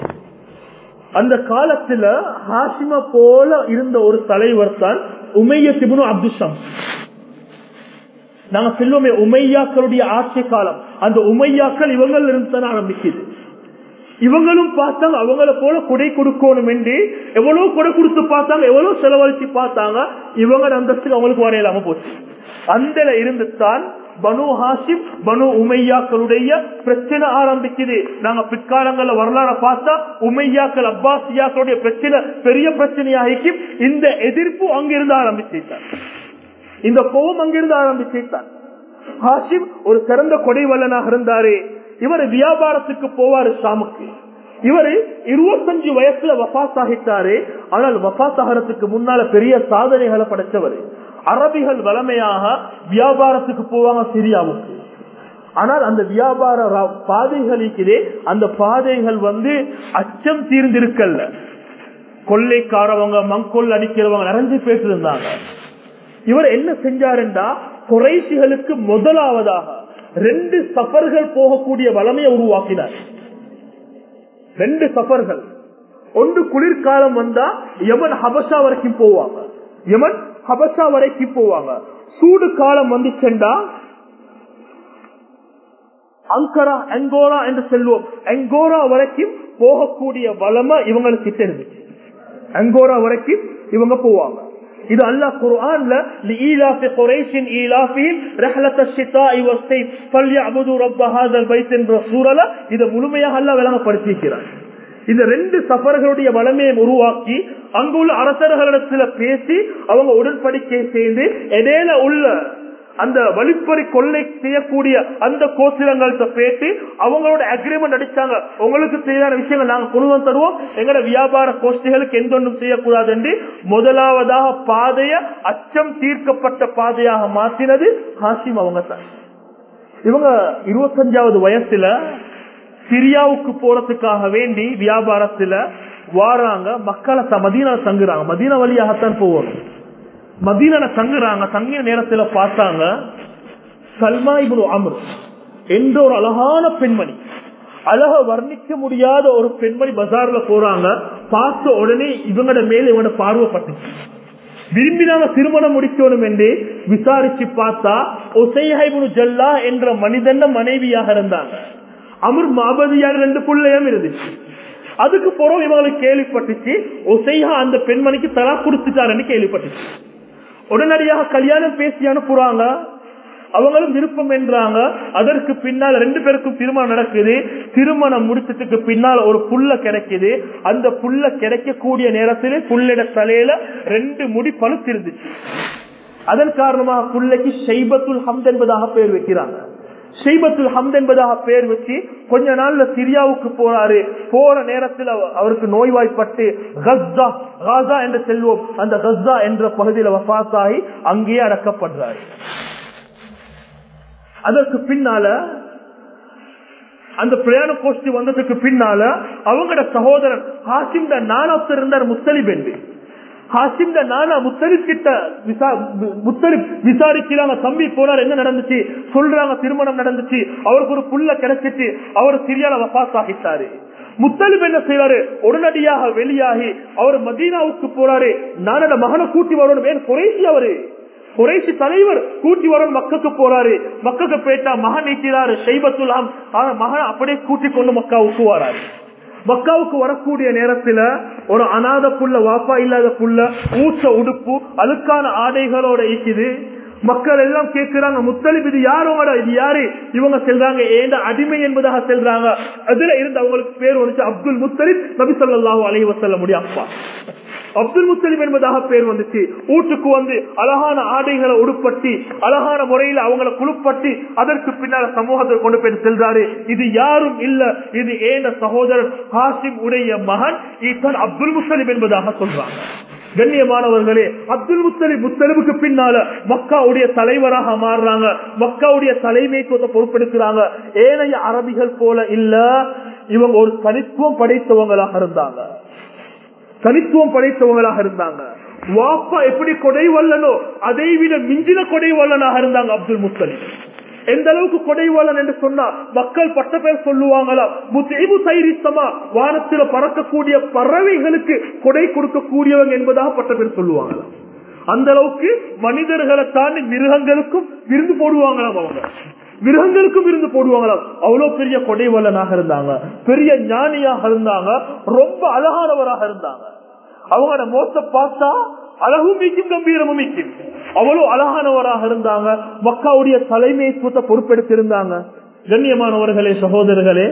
அந்த காலத்துல ஹாசிம போல இருந்த ஒரு தலைவர் தான் உமைய திபுனு அப்துஷம் நாங்க சொல்லுவோமே உமையாக்களுடைய ஆட்சி காலம் அந்த உமையாக்கள் இவங்கள் இருந்து தான் ஆரம்பிக்குது இவங்களும் பார்த்தாங்க அவங்கள போல கொடை கொடுக்கணும் என்று எவ்வளவு கொடை கொடுத்து பார்த்தாங்க எவ்வளவு செலவழிச்சு பார்த்தாங்க இவங்க அந்தஸ்துக்கு அவங்களுக்கு வரையிலாம போச்சு அந்த இருந்து தான் பனு ஹாசிம் பனு உமையாக்களுடைய பிரச்சனை ஆரம்பிக்குது நாங்க பிற்காலங்கள்ல வரலாறு பார்த்தா உமையாக்கள் அப்பாசியாக்களுடைய பிரச்சனை பெரிய பிரச்சனையாகி இந்த எதிர்ப்பு அங்கிருந்து ஆரம்பிச்சுட்டார் இந்த கோபம் அங்கிருந்து ஆரம்பிச்சுட்டார் ஹாசிம் ஒரு சிறந்த கொடை வல்லனாக இருந்தாரு இவர் வியாபாரத்துக்கு போவாரு ஷாமுக்கு இவரு இருபத்தஞ்சு வயசுல வபாஸ் ஆகிட்டாரு ஆனால் வபாஸ் ஆகிறதுக்கு முன்னால பெரிய சாதனைகளை படைச்சவர் அரபிகள் வளமையாக வியாபாரத்துக்கு போவாங்க சிரியாவுக்கு ஆனால் அந்த வியாபார பாதைகள் இருக்குதே அந்த பாதைகள் வந்து அச்சம் தீர்ந்திருக்கல்ல கொள்ளைக்காரவங்க மங்கொல் அடிக்கிறவங்க நிறைஞ்சு பேசிட்டு இருந்தாங்க இவர் என்ன செஞ்சாருண்டா குறைசிகளுக்கு முதலாவதாக ரெண்டு சஃபர்கள் போகக்கூடிய வளமையை உருவாக்கினார் ரெண்டு சஃபர்கள் ஒன்று குளிர்காலம் வந்தா யமன் ஹபஷா வரைக்கும் போவாங்க யமன் ஹபஷா வரைக்கும் போவாங்க சூடு காலம் வந்து சென்றா அங்கரா எங்கோரா என்று செல்வோம் எங்கோரா வரைக்கும் போகக்கூடிய வளமை இவங்களுக்கு கிட்ட இருந்துச்சு அங்கோரா வரைக்கும் இவங்க போவாங்க இது அல்லாஹ் குர்ஆன்ல லீலாஃபி குரைஷின் ஈலாஃபிஹிம் ரஹ்லத் அஷ்-ஷிதாஇ வஸ்-ஸைஃப் ஃபல்யஅபுது ரப்ப ஹாதல் பைத் என்ற சூரல இத முழுமையாக அல்லாஹ் விளங்கப்படுத்தியிருக்கிறார் இந்த ரெண்டு சஃபர்களுடைய வளமையை உருவாக்கி அங்குள்ள அரசர்களிடத்துல பேசி அவங்க உடன்படிக்கை செய்து இடையில உள்ள அந்த வழிப்பறி கொள்ளை செய்யக்கூடிய அந்த கோத்திரங்கள்ட்ட பேசி அவங்களோட அக்ரிமெண்ட் அடிச்சாங்க உங்களுக்கு தேவையான விஷயங்கள் நாங்க கொண்டு வந்து தருவோம் எங்களோட வியாபார கோஷ்டிகளுக்கு எந்த ஒன்றும் செய்யக்கூடாது என்று முதலாவதாக பாதைய அச்சம் தீர்க்கப்பட்ட பாதையாக மாற்றினது ஹாசிம் அவங்க தான் இவங்க இருபத்தஞ்சாவது வயசுல சிரியாவுக்கு போறதுக்காக வேண்டி வியாபாரத்துல வாராங்க மக்களை மதீனா தங்குறாங்க மதீனா வழியாகத்தான் போவாங்க மதீன தங்குறாங்க தங்கிய நேரத்துல பார்த்தாங்க சல்மா இபுரு அமர் என்ற ஒரு அழகான பெண்மணி அழக வர்ணிக்க முடியாத ஒரு பெண்மணி பஜார்ல போறாங்க பார்த்த உடனே இவங்களோட மேல இவங்களோட பார்வைப்பட்டுச்சு விரும்பினாங்க திருமணம் முடிக்கணும் என்று விசாரிச்சு பார்த்தா ஒசைஹைபுனு ஜல்லா என்ற மனிதன் மனைவியாக இருந்தாங்க அமர் மாபதியார் ரெண்டு பிள்ளையும் இருந்துச்சு அதுக்கு பிறகு இவங்களுக்கு கேள்விப்பட்டுச்சு ஒசைஹா அந்த பெண்மணிக்கு தலா கொடுத்துட்டாருன்னு கேள்விப்பட்டுச்சு உடனடியாக கல்யாணம் பேசி அனுப்புறாங்க அவங்களும் விருப்பம் என்றாங்க அதற்கு பின்னால் ரெண்டு பேருக்கும் திருமணம் நடக்குது திருமணம் முடிச்சதுக்கு பின்னால் ஒரு புல்ல கிடைக்குது அந்த புல்ல கிடைக்கக்கூடிய நேரத்திலே புல்லிட தலையில ரெண்டு முடி பழுத்திருந்துச்சு அதன் காரணமாக புல்லைக்கு ஷைபத்துல் ஹம்த் என்பதாக பெயர் வைக்கிறாங்க ஷைபத்துல் ஹம்த் என்பதாக பெயர் வச்சு கொஞ்ச நாள்ல சிரியாவுக்கு போறாரு போற நேரத்தில் அவருக்கு நோய்வாய்ப்பட்டு கஸ்ஸா காசா என்று செல்வோம் அந்த கஸ்ஸா என்ற பகுதியில் வசாத்தாகி அங்கேயே அடக்கப்படுறாரு அதற்கு பின்னால அந்த பிரயாண கோஷ்டி வந்ததுக்கு பின்னால அவங்களோட சகோதரன் ஹாஷிம் நானாப்தர் இருந்தார் முஸ்தலிப் என்று ஹாஷிம் நானா முத்தலிப் கிட்ட முத்தலிப் விசாரிக்கிறாங்க தம்பி போனார் என்ன நடந்துச்சு சொல்றாங்க திருமணம் நடந்துச்சு அவருக்கு ஒரு புள்ள கிடைச்சிட்டு அவர் சிரியால வபாஸ் ஆகிட்டாரு முத்தலிப் என்ன செய்யறாரு உடனடியாக வெளியாகி அவர் மதீனாவுக்கு போறாரு நானோட மகனை கூட்டி வரணும் ஏன் குறைசி அவரு குறைசி தலைவர் கூட்டி வரணும் மக்களுக்கு போறாரு மக்களுக்கு போயிட்டா மகன் நீக்கிறாரு ஷைபத்துலாம் மகன் அப்படியே கூட்டி கொண்டு மக்காவுக்கு வராரு மக்காவுக்கு வரக்கூடிய நேரத்துல ஒரு அநாத புள்ள வாப்பா இல்லாத புள்ள ஊச்ச உடுப்பு அழுக்கான ஆடைகளோட இருக்குது மக்கள் எல்லாம் கேட்கிறாங்க முத்தலிப் இது யாரோட இது யாரு இவங்க செல்றாங்க ஏண்ட அடிமை என்பதாக செல்றாங்க அதுல இருந்து அவங்களுக்கு பேர் வந்துச்சு அப்துல் முத்தலிப் நபி சொல்லாஹு அலைஹி வசல்ல முடியும் அப்பா அப்துல் முத்தலிம் என்பதாக பேர் வந்துச்சு வீட்டுக்கு வந்து அழகான ஆடைகளை உடுப்பட்டி அழகான முறையில் அவங்களை குழுப்பட்டி அதற்கு பின்னால சமூகத்தை கொண்டு போய் செல்றாரு இது யாரும் இல்ல இது ஏன சகோதரர் ஹாசிம் உடைய மகன் ஈசன் அப்துல் முத்தலிம் என்பதாக சொல்றாங்க கண்ணியமானவர்களே அப்துல் முத்தலிப் முத்தலிபுக்கு பின்னால மக்காவுடைய தலைவராக மாறுறாங்க மக்காவுடைய தலைமைத்துவத்தை பொறுப்பெடுக்கிறாங்க ஏனைய அரபிகள் போல இல்ல இவங்க ஒரு தனித்துவம் படைத்தவங்களாக இருந்தாங்க தனித்துவம் படைத்தவங்களாக இருந்தாங்க வாப்பா எப்படி கொடை வல்லனோ அதை விட மிஞ்சின கொடை வல்லனாக இருந்தாங்க அப்துல் முத்தலிப் எந்த அளவுக்கு கொடைவாளன் என்று சொன்னா மக்கள் பட்ட பேர் சொல்லுவாங்களா முத்தேபு சைரித்தமா வானத்தில் பறக்கக்கூடிய பறவைகளுக்கு கொடை கொடுக்கக்கூடியவங்க என்பதாக பட்ட பேர் சொல்லுவாங்களா அந்த அளவுக்கு மனிதர்களை தாண்டி மிருகங்களுக்கும் விருந்து போடுவாங்களாம் அவங்க மிருகங்களுக்கும் விருந்து போடுவாங்களாம் அவ்வளவு பெரிய கொடைவல்லனாக இருந்தாங்க பெரிய ஞானியாக இருந்தாங்க ரொம்ப அழகானவராக இருந்தாங்க அவங்களோட மோச பார்த்தா அழகும் மீக்கும் கம்பீரமும் மீக்கும் அவ்வளவு அழகானவராக இருந்தாங்க மக்காவுடைய தலைமைத்துவத்தை பொறுப்பெடுத்திருந்தாங்க கண்ணியமானவர்களே சகோதரர்களே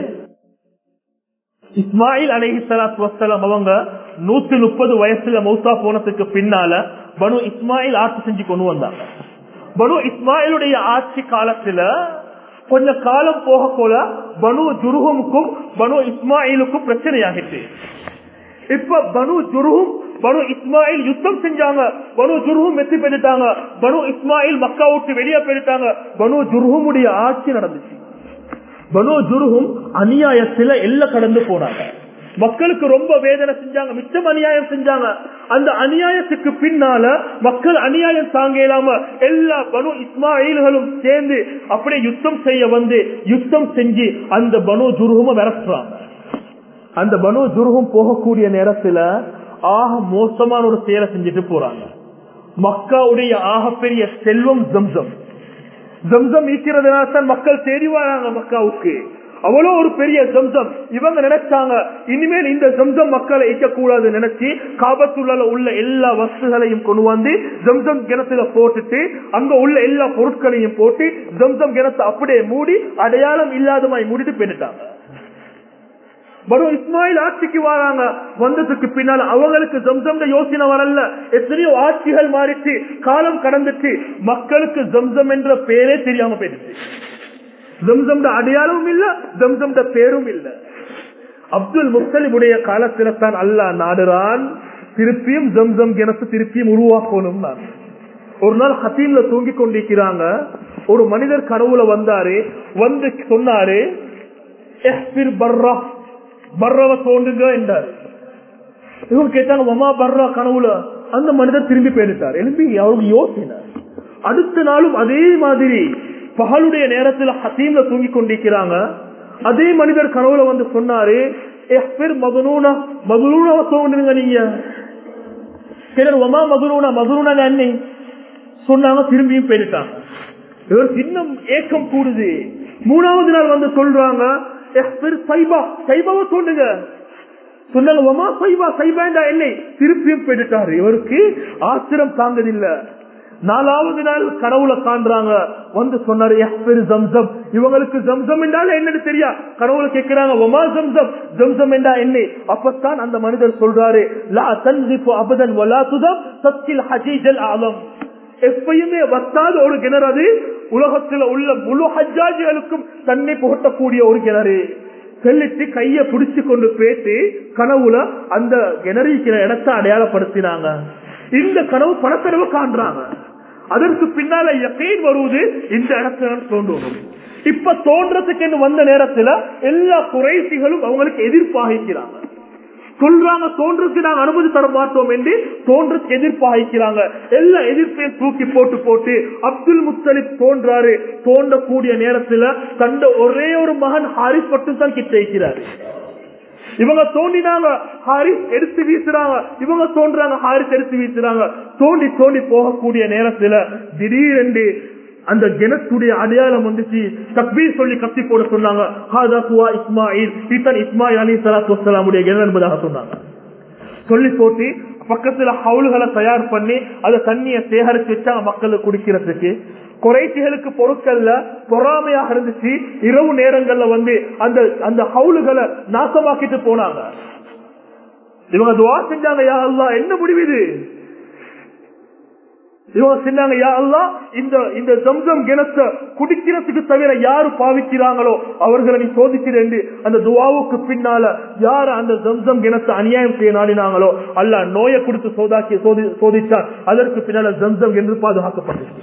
இஸ்மாயில் அலஹி சலாத் வசலம் அவங்க நூத்தி முப்பது வயசுல மௌசா போனதுக்கு பின்னால பனு இஸ்மாயில் ஆட்சி செஞ்சு கொண்டு வந்தாங்க பனு இஸ்மாயிலுடைய ஆட்சி காலத்துல கொஞ்ச காலம் போக போல பனு ஜுருகமுக்கும் பனு இஸ்மாயிலுக்கும் பிரச்சனையாகிட்டு இப்ப பனு ஜுருகும் பனு இஸ்மாயில் யுத்தம் செஞ்சாங்க பனு ஜுருகும் வெற்றி பெற்றுட்டாங்க பனு இஸ்மாயில் மக்கா விட்டு வெளியே போயிட்டாங்க பனு ஜுருகமுடைய ஆட்சி நடந்துச்சு பனு ஜுருகும் அநியாயத்துல எல்லாம் கடந்து போனாங்க மக்களுக்கு ரொம்ப வேதனை செஞ்சாங்க மிச்சம் அநியாயம் செஞ்சாங்க அந்த அநியாயத்துக்கு பின்னால மக்கள் அநியாயம் தாங்க இல்லாம எல்லா பனு இஸ்மாயில்களும் சேர்ந்து அப்படியே யுத்தம் செய்ய வந்து யுத்தம் செஞ்சு அந்த பனு ஜுருகம விரட்டுறாங்க அந்த பனு ஜுருகம் போகக்கூடிய நேரத்துல ஆக மோசமான ஒரு செயலை செஞ்சுட்டு போறாங்க மக்காவுடைய ஆகப்பெரிய செல்வம் ஜம்சம் ஜம்சம் ஈக்கிறதுனால தான் மக்கள் தேடி வராங்க மக்காவுக்கு அவ்வளோ ஒரு பெரிய ஜம்சம் இவங்க நினைச்சாங்க இனிமேல் இந்த ஜம்சம் மக்களை ஈக்கக்கூடாது நினைச்சு காபத்துள்ள உள்ள எல்லா வஸ்துகளையும் கொண்டு வந்து ஜம்சம் கிணத்துல போட்டுட்டு அங்க உள்ள எல்லா பொருட்களையும் போட்டு ஜம்சம் கிணத்தை அப்படியே மூடி அடையாளம் இல்லாதமாய் மூடிட்டு போயிட்டாங்க பனு இஸ்மாயில் ஆட்சிக்கு வராங்க வந்ததுக்கு பின்னால் அவங்களுக்கு ஜம்சம் யோசனை வரல எத்தனையோ ஆட்சிகள் மாறிச்சு காலம் கடந்துச்சு மக்களுக்கு ஜம்சம் என்ற பேரே தெரியாம போயிடுச்சு ஜம்சம் அடையாளமும் இல்ல ஜம்சம் பேரும் இல்ல அப்துல் முத்தலிபுடைய காலத்தில தான் அல்லா நாடுறான் திருப்பியும் ஜம்சம் கிணத்து திருப்பியும் உருவாக்கணும் நான் ஒரு நாள் ஹத்தீம்ல தூங்கி கொண்டிருக்கிறாங்க ஒரு மனிதர் கனவுல வந்தாரு வந்து சொன்னாரு பர்ரா பர்ரவ தோண்டுங்க என்றார் இவங்க கேட்டாங்க மமா பர்ரா கனவுல அந்த மனிதர் திரும்பி போயிட்டார் எழுப்பி அவருக்கு யோசனை அடுத்த நாளும் அதே மாதிரி பகலுடைய நேரத்தில் ஹசீம்ல தூங்கி கொண்டிருக்கிறாங்க அதே மனிதர் கனவுல வந்து சொன்னாரு மதுனூனா மதுனூனாவை தோண்டுங்க நீங்க ஒமா மதுனூனா மதுனூனா அன்னை சொன்னாங்க திரும்பியும் போயிட்டாங்க இவர் சின்னம் ஏக்கம் கூடுது மூணாவது நாள் வந்து சொல்றாங்க சைபா சைபாவை தோண்டுங்க சொன்னாங்க ஒமா சைபா சைபாண்டா என்னை திருப்பியும் போயிட்டாரு இவருக்கு ஆத்திரம் தாங்கதில்லை நாலாவது நாள் கடவுளை காண்றாங்க வந்து சொன்னாரு ஜம்சம் இவங்களுக்கு ஜம்சம் என்றால என்னன்னு தெரியா கடவுளை கேட்கிறாங்க ஒமா ஜம்சம் ஜம்சம் என்றா என்ன அப்பத்தான் அந்த மனிதர் சொல்றாரு லா தன்சிப்பு அபதன் வலா துதம் சத்தில் ஹஜீஜல் ஆலம் எப்பயுமே வத்தாத ஒரு கிணறு அது உலகத்துல உள்ள முழு ஹஜ்ஜாஜிகளுக்கும் தன்னை புகட்டக்கூடிய ஒரு கிணறு செல்லிட்டு கைய பிடிச்சு கொண்டு பேசி கனவுல அந்த கிணறிக்கிற இடத்தை அடையாளப்படுத்தினாங்க இந்த கனவு பணத்தரவு காண்றாங்க அதற்கு பின்னால எக்கைன் வருவது இந்த இடத்துல தோன்றணும் இப்ப தோன்றதுக்கு வந்த நேரத்துல எல்லா குறைசிகளும் அவங்களுக்கு எதிர்ப்பாகிக்கிறாங்க சொல்றாங்க தோன்றதுக்கு நாங்க அனுமதி தர மாட்டோம் என்று தோன்றதுக்கு எதிர்ப்பாகிக்கிறாங்க எல்லா எதிர்ப்பையும் தூக்கி போட்டு போட்டு அப்துல் முத்தலிப் தோன்றாரு தோன்றக்கூடிய நேரத்துல தந்த ஒரே ஒரு மகன் ஹாரிஸ் மட்டும் தான் கிட்ட இருக்கிறாரு இவங்க தோண்டினாங்க ஹாரிஸ் எடுத்து வீசுறாங்க இவங்க தோன்றாங்க ஹாரிஸ் எடுத்து வீசுறாங்க தோண்டி தோண்டி போகக்கூடிய நேரத்துல திடீரென்று அந்த கிணத்துடைய அடையாளம் வந்துச்சு தக்பீர் சொல்லி கத்தி போட சொன்னாங்க இஸ்மாயில் இத்தன் இஸ்மாயில் அலி சலாத்து வசலாமுடைய கிணறு என்பதாக சொன்னாங்க சொல்லி போட்டு பக்கத்துல ஹவுல்களை தயார் பண்ணி அதை தண்ணியை சேகரிச்சு வச்சாங்க மக்களுக்கு குடிக்கிறதுக்கு குறைச்சிகளுக்கு பொருட்கள்ல பொறாமையாக இருந்துச்சு இரவு நேரங்கள்ல வந்து அந்த அந்த ஹவுலுகளை நாசமாக்கிட்டு போனாங்க இவங்க துவா செஞ்சாங்க யா அல்லா என்ன முடிவு இது இவங்க சொன்னாங்க யா அல்லா இந்த இந்த ஜம்சம் கிணத்தை குடிக்கிறதுக்கு தவிர யாரு பாவிக்கிறாங்களோ அவர்களை நீ சோதிச்சிருந்து அந்த துவாவுக்கு பின்னால யாரு அந்த ஜம்சம் கிணத்தை அநியாயம் செய்ய நாடினாங்களோ அல்ல நோயை கொடுத்து சோதாக்கி சோதி சோதிச்சார் அதற்கு பின்னால ஜம்சம் என்று பாதுகாக்கப்பட்டது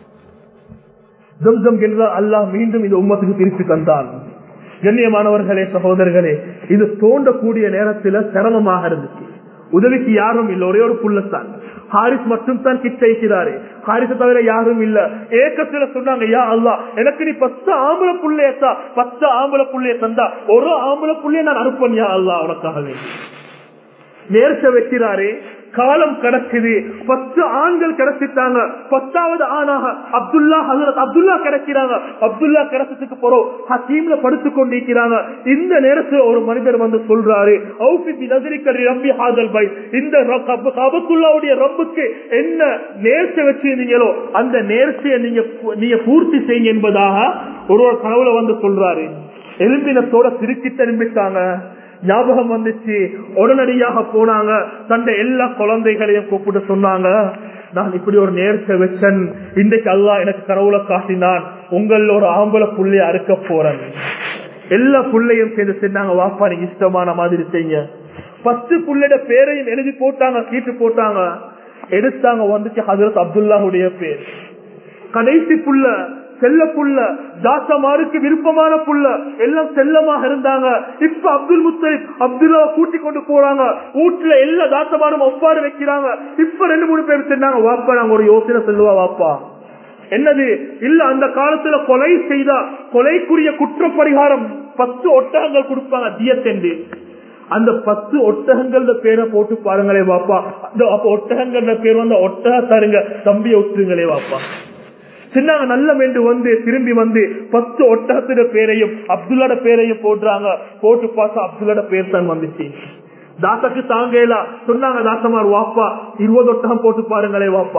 ஜம்சம் என்றால் அல்லாஹ் மீண்டும் இந்த உம்மத்துக்கு திருப்பி தந்தான் கண்ணியமானவர்களே சகோதரர்களே இது தோண்டக்கூடிய நேரத்தில் சிரமமாக இருந்துச்சு உதவிக்கு யாரும் இல்ல ஒரே ஒரு புள்ளத்தான் ஹாரிஸ் மட்டும் தான் கிட்ட இருக்கிறாரு ஹாரிஸை தவிர யாரும் இல்ல ஏக்கத்துல சொன்னாங்க யா அல்லா எனக்கு நீ பத்து ஆம்பளை புள்ளையத்தா பத்து ஆம்பளை புள்ளைய தந்தா ஒரு ஆம்பளை புள்ளைய நான் அனுப்பன் யா அல்லா உனக்காக நேர்ச்ச வைக்கிறாரு காலம் கடக்குது பத்து ஆண்கள் கிடைச்சிட்டாங்க பத்தாவது ஆணாக அப்துல்லா ஹசரத் அப்துல்லா கிடைக்கிறாங்க அப்துல்லா கிடைச்சதுக்கு போறோம் ஹசீம்ல படுத்து கொண்டிருக்கிறாங்க இந்த நேரத்தில் ஒரு மனிதர் வந்து சொல்றாரு ரப்பி ஹாதல் பை இந்த கபத்துல்லாவுடைய ரப்புக்கு என்ன நேர்ச்சி வச்சிருந்தீங்களோ அந்த நேர்ச்சியை நீங்க நீங்க பூர்த்தி செய்யுங்க என்பதாக ஒருவர் கனவுல வந்து சொல்றாரு எலும்பினத்தோட திருச்சி திரும்பிட்டாங்க ஞாபகம் வந்துச்சு உடனடியாக போனாங்க தந்த எல்லா குழந்தைகளையும் கூப்பிட்டு சொன்னாங்க நான் இப்படி ஒரு நேர்ச்ச வச்சன் இன்றைக்கு அல்லா எனக்கு கடவுளை காட்டினான் உங்கள ஒரு ஆம்பளை புள்ளைய அறுக்க போறேன் எல்லா புள்ளையும் சேர்ந்து சொன்னாங்க வாப்பா நீங்க இஷ்டமான மாதிரி செய்யுங்க பத்து புள்ளைட பேரையும் எழுதி போட்டாங்க கீட்டு போட்டாங்க எடுத்தாங்க வந்துச்சு ஹசரத் அப்துல்லாவுடைய பேர் கடைசி புள்ள செல்ல புள்ள தாசமாருக்கு விருப்பமான புள்ள எல்லாம் செல்லமாக இருந்தாங்க இப்ப அப்துல் முத்தலிப் அப்துல்லா கூட்டி கொண்டு போறாங்க வீட்டுல எல்லா தாசமாரும் ஒப்பாடு வைக்கிறாங்க இப்ப ரெண்டு மூணு பேர் சொன்னாங்க வாப்பா நாங்க ஒரு யோசனை சொல்லுவா வாப்பா என்னது இல்ல அந்த காலத்துல கொலை செய்தா கொலைக்குரிய குற்ற பரிகாரம் பத்து ஒட்டகங்கள் கொடுப்பாங்க தியத்தென்று அந்த பத்து ஒட்டகங்கள பேரை போட்டு பாருங்களே வாப்பா அந்த ஒட்டகங்கள பேர் வந்து ஒட்டக தருங்க தம்பியை விட்டுருங்களே வாப்பா சின்னாங்க நல்ல வேண்டு வந்து திரும்பி வந்து பத்து ஒட்டகத்திட பேரையும் அப்துல்லாட பேரையும் போடுறாங்க போட்டு பார்த்தா அப்துல்லாட பேர் தான் வந்துச்சு தாசாக்கு தாங்கலா சொன்னாங்க தாசமார் வாப்பா இருபது ஒட்டகம் போட்டு பாருங்களே வாப்பா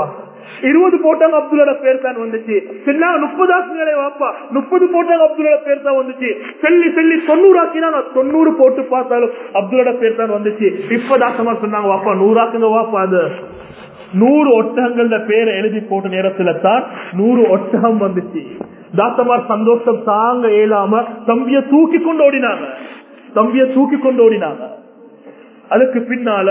இருபது போட்டாங்க அப்துல்லோட பேர் தான் வந்துச்சு சொன்னாங்க முப்பதாக்குங்களே வாப்பா முப்பது போட்டாங்க அப்துல்லோட பேர் தான் வந்துச்சு செல்லி செல்லி தொண்ணூறு ஆக்கினாங்க தொண்ணூறு போட்டு பார்த்தாலும் அப்துல்லோட பேர் தான் வந்துச்சு இப்பதாசமா சொன்னாங்க வாப்பா நூறாக்குங்க வாப்பா அது நூறு ஒட்டகங்கள பேரை எழுதி போட்ட நேரத்துல தான் நூறு ஒட்டகம் வந்துச்சு தாத்தமார் சந்தோஷம் தாங்க இயலாம தம்பிய தூக்கி கொண்டு ஓடினாங்க தம்பிய தூக்கி கொண்டு ஓடினாங்க அதுக்கு பின்னால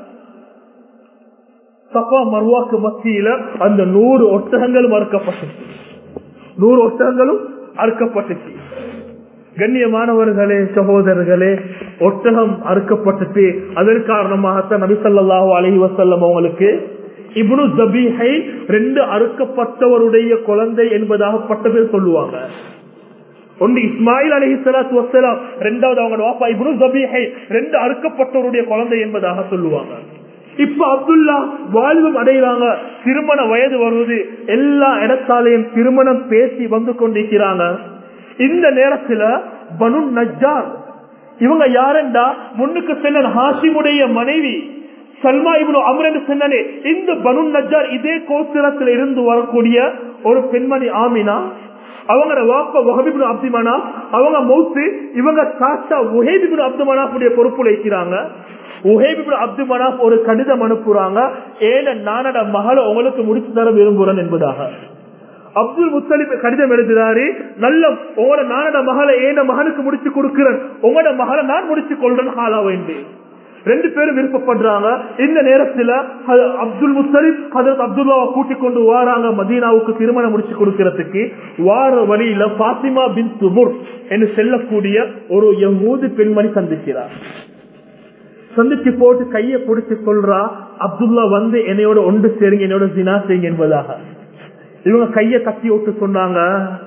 சபா மருவாக்கு மத்தியில அந்த நூறு ஒட்டகங்களும் அறுக்கப்பட்டுச்சு நூறு ஒட்டகங்களும் அறுக்கப்பட்டுச்சு கண்ணியமானவர்களே சகோதரர்களே ஒட்டகம் அறுக்கப்பட்டுட்டு அதன் காரணமாகத்தான் நபிசல்லாஹு அலஹி வசல்லம் அவங்களுக்கு இப்னு ஜபீஹை ரெண்டு அறுக்கப்பட்டவருடைய குழந்தை என்பதாக பட்ட பேர் சொல்லுவாங்க ஒன்று இஸ்மாயில் அலஹி சலாத்து வசலாம் ரெண்டாவது அவங்க வாப்பா இப்னு ஜபீஹை ரெண்டு அறுக்கப்பட்டவருடைய குழந்தை என்பதாக சொல்லுவாங்க இப்ப அப்துல்லா வாழ்வும் அடைகிறாங்க திருமண வயது வருவது எல்லா இடத்தாலையும் திருமணம் பேசி வந்து கொண்டிருக்கிறாங்க இந்த நேரத்துல பனு நஜார் இவங்க யாரெண்டா முன்னுக்கு செல்ல ஹாசிமுடைய மனைவி சல்மா இவனு அமரன் சொன்னே இந்த பனு நஜார் இதே கோத்திரத்தில் இருந்து வரக்கூடிய ஒரு பெண்மணி ஆமினா அவங்க வாப்ப வஹபிபின் அப்துமனா அவங்க மௌத்து இவங்க சாச்சா உஹேபிபின் அப்துமனாவுடைய பொறுப்புல இருக்கிறாங்க உஹேபிபின் அப்துமனா ஒரு கடிதம் அனுப்புறாங்க ஏழை நானட மகளை உங்களுக்கு முடிச்சு தர விரும்புறேன் என்பதாக அப்துல் முத்தலிப் கடிதம் எழுதுறாரு நல்ல உங்களோட நானட மகளை ஏன மகனுக்கு முடிச்சு கொடுக்கிறேன் உங்களோட மகளை நான் முடிச்சு கொள்றேன் ஹாலா வேண்டி ரெண்டு பேரும் விருப்பப்படுறாங்க இந்த நேரத்துல அப்துல் முத்தலிப் ஹதரத் அப்துல்லாவை கூட்டிக் கொண்டு வாராங்க மதீனாவுக்கு திருமணம் முடிச்சு கொடுக்கறதுக்கு வார வழியில பாத்திமா பின் துமுர் என்று செல்லக்கூடிய ஒரு யமூது பெண்மணி சந்திக்கிறார் சந்திச்சு போட்டு கையை பிடிச்சு சொல்றா அப்துல்லா வந்து என்னையோட ஒன்று சேருங்க என்னோட ஜினா செய்யுங்க என்பதாக இவங்க கைய கட்டி விட்டு சொன்னாங்க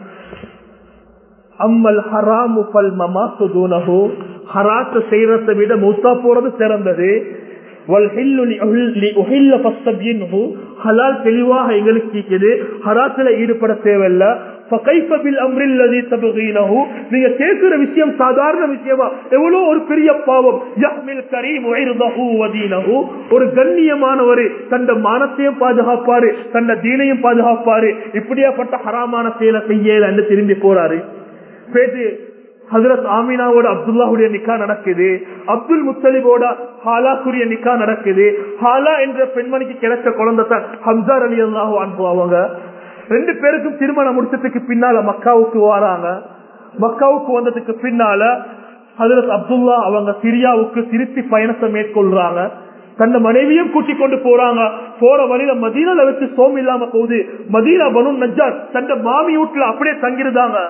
அம்மல் ஹராமு பல் மமாசு தூனஹு ஹராத்த செய்யறதை விட மூத்தா போறது சிறந்தது தெளிவாக எங்களுக்கு இருக்குது ஹராத்துல ஈடுபட தேவையில்ல நீங்க கேட்கிற விஷயம் சாதாரண விஷயமா எவ்வளவு ஒரு பெரிய பாவம் ஒரு கண்ணியமானவரு தந்த மானத்தையும் பாதுகாப்பாரு தந்த தீனையும் பாதுகாப்பாரு இப்படியாப்பட்ட ஹராமான செயலை செய்யல என்று திரும்பி போறாரு பேச்சு ஹசரத் ஆமினாவோட அப்துல்லாவுடைய நிக்கா நடக்குது அப்துல் முத்தலிபோட ஹாலாக்குரிய நிக்கா நடக்குது ஹாலா என்ற பெண்மணிக்கு கிடைச்ச குழந்தை தான் ஹம்சார் அலி அல்லாஹு அனுப்புவாங்க ரெண்டு பேருக்கும் திருமணம் முடிச்சதுக்கு பின்னால மக்காவுக்கு வராங்க மக்காவுக்கு வந்ததுக்கு பின்னால ஹசரத் அப்துல்லா அவங்க சிரியாவுக்கு திருப்பி பயணத்தை மேற்கொள்றாங்க தன்னை மனைவியும் கூட்டிக் கொண்டு போறாங்க போற வழியில மதீனால வச்சு சோம் இல்லாம போகுது மதீனா பனு நஜார் தன் மாமி வீட்டுல அப்படியே தங்கிருந்தாங்க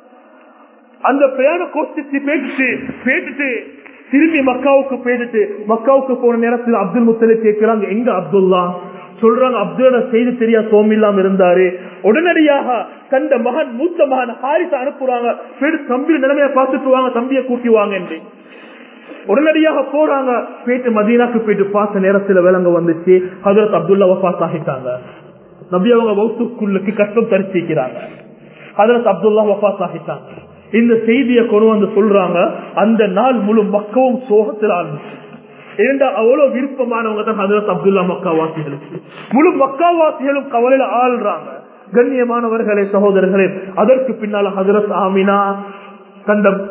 அந்த பிரயாண கோஷ்டிச்சு பேசிட்டு பேசிட்டு திரும்பி மக்காவுக்கு போயிட்டு மக்காவுக்கு போன நேரத்தில் அப்துல் முத்தலை கேட்கிறாங்க எங்க அப்துல்லா சொல்றாங்க அப்துல்லா செய்தி தெரியா சோம் இல்லாம இருந்தாரு உடனடியாக தந்த மகன் மூத்த மகன் ஹாரிச அனுப்புறாங்க தம்பி நிலைமையை பார்த்துட்டு வாங்க தம்பியை கூட்டி வாங்க என்று உடனடியாக போறாங்க போயிட்டு மதீனாக்கு போயிட்டு பார்த்த நேரத்துல விலங்க வந்துச்சு ஹசரத் அப்துல்லா வஃபாத் ஆகிட்டாங்க நபி அவங்க வௌத்துக்குள்ளுக்கு கஷ்டம் தரிசிக்கிறாங்க ஹசரத் அப்துல்லா வஃபாத் ஆகிட்டாங்க இந்த செய்தியை கொண்டு வந்து சொல்றாங்க அந்த நாள் முழு மக்கவும் சோகத்தில் ஆரம்பிச்சு ஏண்டா அவ்வளவு விருப்பமானவங்க தான் ஹசரத் அப்துல்லா மக்காவாசிகளுக்கு முழு மக்காவாசிகளும் கவலையில ஆள்றாங்க கண்ணியமானவர்களே சகோதரர்களே அதற்கு பின்னால ஹசரத் ஆமினா கண்டம்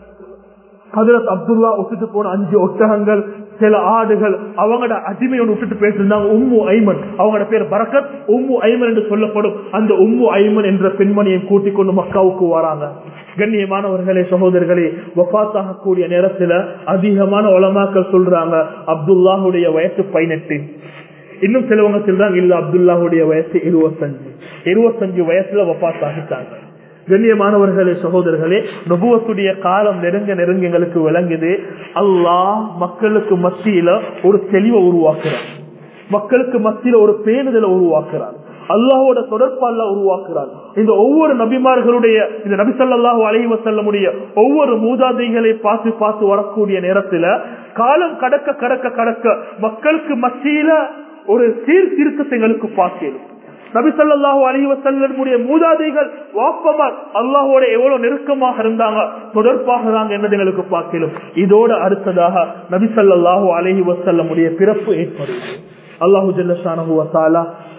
ஹசரத் அப்துல்லா விட்டுட்டு போன அஞ்சு ஒட்டகங்கள் சில ஆடுகள் அவங்களோட அடிமையோட விட்டுட்டு பேசிருந்தாங்க உம்மு ஐமன் அவங்களோட பேர் பரக்கத் உம்மு ஐமன் என்று சொல்லப்படும் அந்த உம்மு ஐமன் என்ற பெண்மணியை கூட்டிக் கொண்டு மக்காவுக்கு வராங்க கண்ணியமானவர்களே சகோதரர்களே வபாத்தாக கூடிய நேரத்துல அதிகமான உலமாக்கள் சொல்றாங்க அப்துல்லாஹுடைய வயசு பதினெட்டு இன்னும் சிலவங்க சொல்றாங்க இல்ல அப்துல்லாஹுடைய வயசு இருபத்தஞ்சு இருபத்தஞ்சு வயசுல வபாத் ஆகிட்டாங்க கண்ணியமானவர்களே சகோதரர்களே நுபுவத்துடைய காலம் நெருங்க நெருங்க எங்களுக்கு விளங்குது அல்லாஹ் மக்களுக்கு மத்தியில ஒரு தெளிவை உருவாக்குறார் மக்களுக்கு மத்தியில ஒரு பேணுதலை உருவாக்குறார் அல்லாஹோட தொடர்பால உருவாக்குறார் இந்த ஒவ்வொரு நபிமார்களுடைய இந்த நபி சொல்லாஹு அலைஹி வசல்லமுடைய ஒவ்வொரு மூதாதைகளை பார்த்து பார்த்து வரக்கூடிய நேரத்துல காலம் கடக்க கடக்க கடக்க மக்களுக்கு மத்தியில ஒரு சீர்திருத்தத்தை எங்களுக்கு பார்க்கிறோம் நபி சொல்லாஹு அலி வசல்லமுடைய மூதாதைகள் வாப்பமார் அல்லாஹோட எவ்வளவு நெருக்கமாக இருந்தாங்க தொடர்பாக தாங்க என்னது எங்களுக்கு பார்க்கலாம் இதோட அடுத்ததாக நபி சொல்லாஹு அலஹி வசல்லமுடைய பிறப்பு ஏற்படும் அல்லாஹு ஜல்லஷானு வசாலா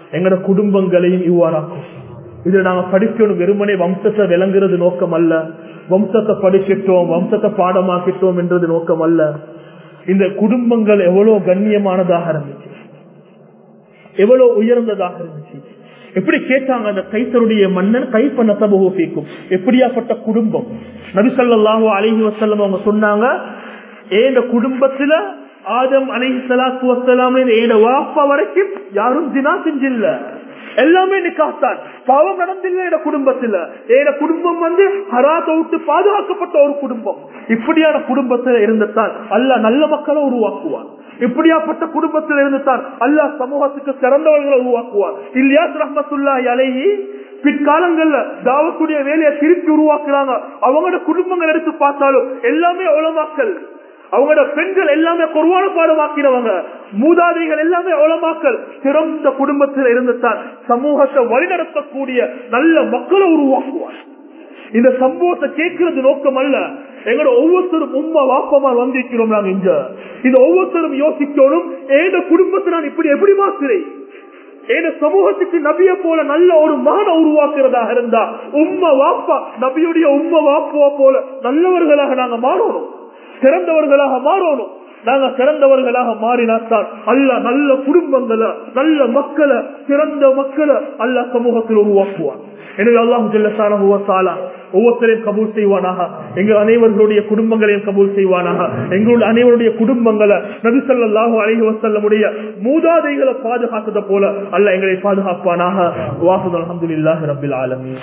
எங்கட குடும்பங்களையும் இவ்வாறாக்கும் இதுல நாங்க படிக்கணும் வெறுமனே வம்சத்தை விளங்குறது நோக்கம் அல்ல வம்சத்தை படிச்சிட்டோம் வம்சத்தை பாடமாக்கிட்டோம் என்றது நோக்கம் அல்ல இந்த குடும்பங்கள் எவ்வளவு கண்ணியமானதாக இருந்துச்சு எவ்வளவு உயர்ந்ததாக இருந்துச்சு எப்படி கேட்டாங்க அந்த கைசருடைய மன்னன் கை பண்ண தபகோபிக்கும் எப்படியாப்பட்ட குடும்பம் நபிசல்லாஹு அலஹி வசல்லம் அவங்க சொன்னாங்க ஏந்த குடும்பத்துல ஆதம் அலஹி சலாத்து வசலாம் ஏன வாப்பா வரைக்கும் யாரும் தினா செஞ்சில்ல எல்லாமே நிக்காத்தான் பாவம் நடந்தில்ல என குடும்பத்துல என குடும்பம் வந்து ஹராத்தை விட்டு பாதுகாக்கப்பட்ட ஒரு குடும்பம் இப்படியான குடும்பத்துல இருந்துத்தான் அல்ல நல்ல மக்களை உருவாக்குவான் இப்படியாப்பட்ட குடும்பத்தில் இருந்துத்தான் அல்லா சமூகத்துக்கு சிறந்தவர்களை உருவாக்குவார் இல்லியாஸ் ரஹமத்துல்லா அலைஹி பிற்காலங்கள்ல தாவக்கூடிய வேலையை திருப்பி உருவாக்குறாங்க அவங்களோட குடும்பங்கள் எடுத்து பார்த்தாலும் எல்லாமே உலமாக்கல் அவங்களோட பெண்கள் எல்லாமே குருவான பாடமாக்கிறவங்க மூதாதைகள் எல்லாமே உலமாக்கல் சிறந்த குடும்பத்தில் இருந்துத்தான் சமூகத்தை வழிநடத்தக்கூடிய நல்ல மக்களை உருவாக்குவார் இந்த சம்பவத்தை கேட்கறது நோக்கம் அல்ல எங்களோட ஒவ்வொருத்தரும் உண்மை வாப்பமா வந்திருக்கிறோம் நாங்க இங்க இந்த ஒவ்வொருத்தரும் யோசிக்கணும் ஏத குடும்பத்தை நான் இப்படி எப்படி மாத்துறேன் ஏன சமூகத்துக்கு நபிய போல நல்ல ஒரு மகனை உருவாக்குறதாக இருந்தா உண்மை வாப்பா நபியுடைய உண்மை வாப்பா போல நல்லவர்களாக நாங்க மாறணும் சிறந்தவர்களாக மாறணும் நாங்க சிறந்தவர்களாக மாறினாத்தான் அல்ல நல்ல குடும்பங்களை நல்ல மக்களை சிறந்த மக்களை அல்ல சமூகத்தில் உருவாக்குவான் எனவே அல்லாஹு ஜல்லசாலா ஒவ்வொருத்தரையும் கபூல் செய்வானாக எங்கள் அனைவர்களுடைய குடும்பங்களையும் கபூல் செய்வானாக எங்களுடைய அனைவருடைய குடும்பங்களை நபிசல்லாஹு அலஹி வசல்லமுடைய மூதாதைகளை பாதுகாத்ததை போல அல்ல எங்களை பாதுகாப்பானாக வாசுதல் அலமதுல்லாஹி ரபில் ஆலமீன்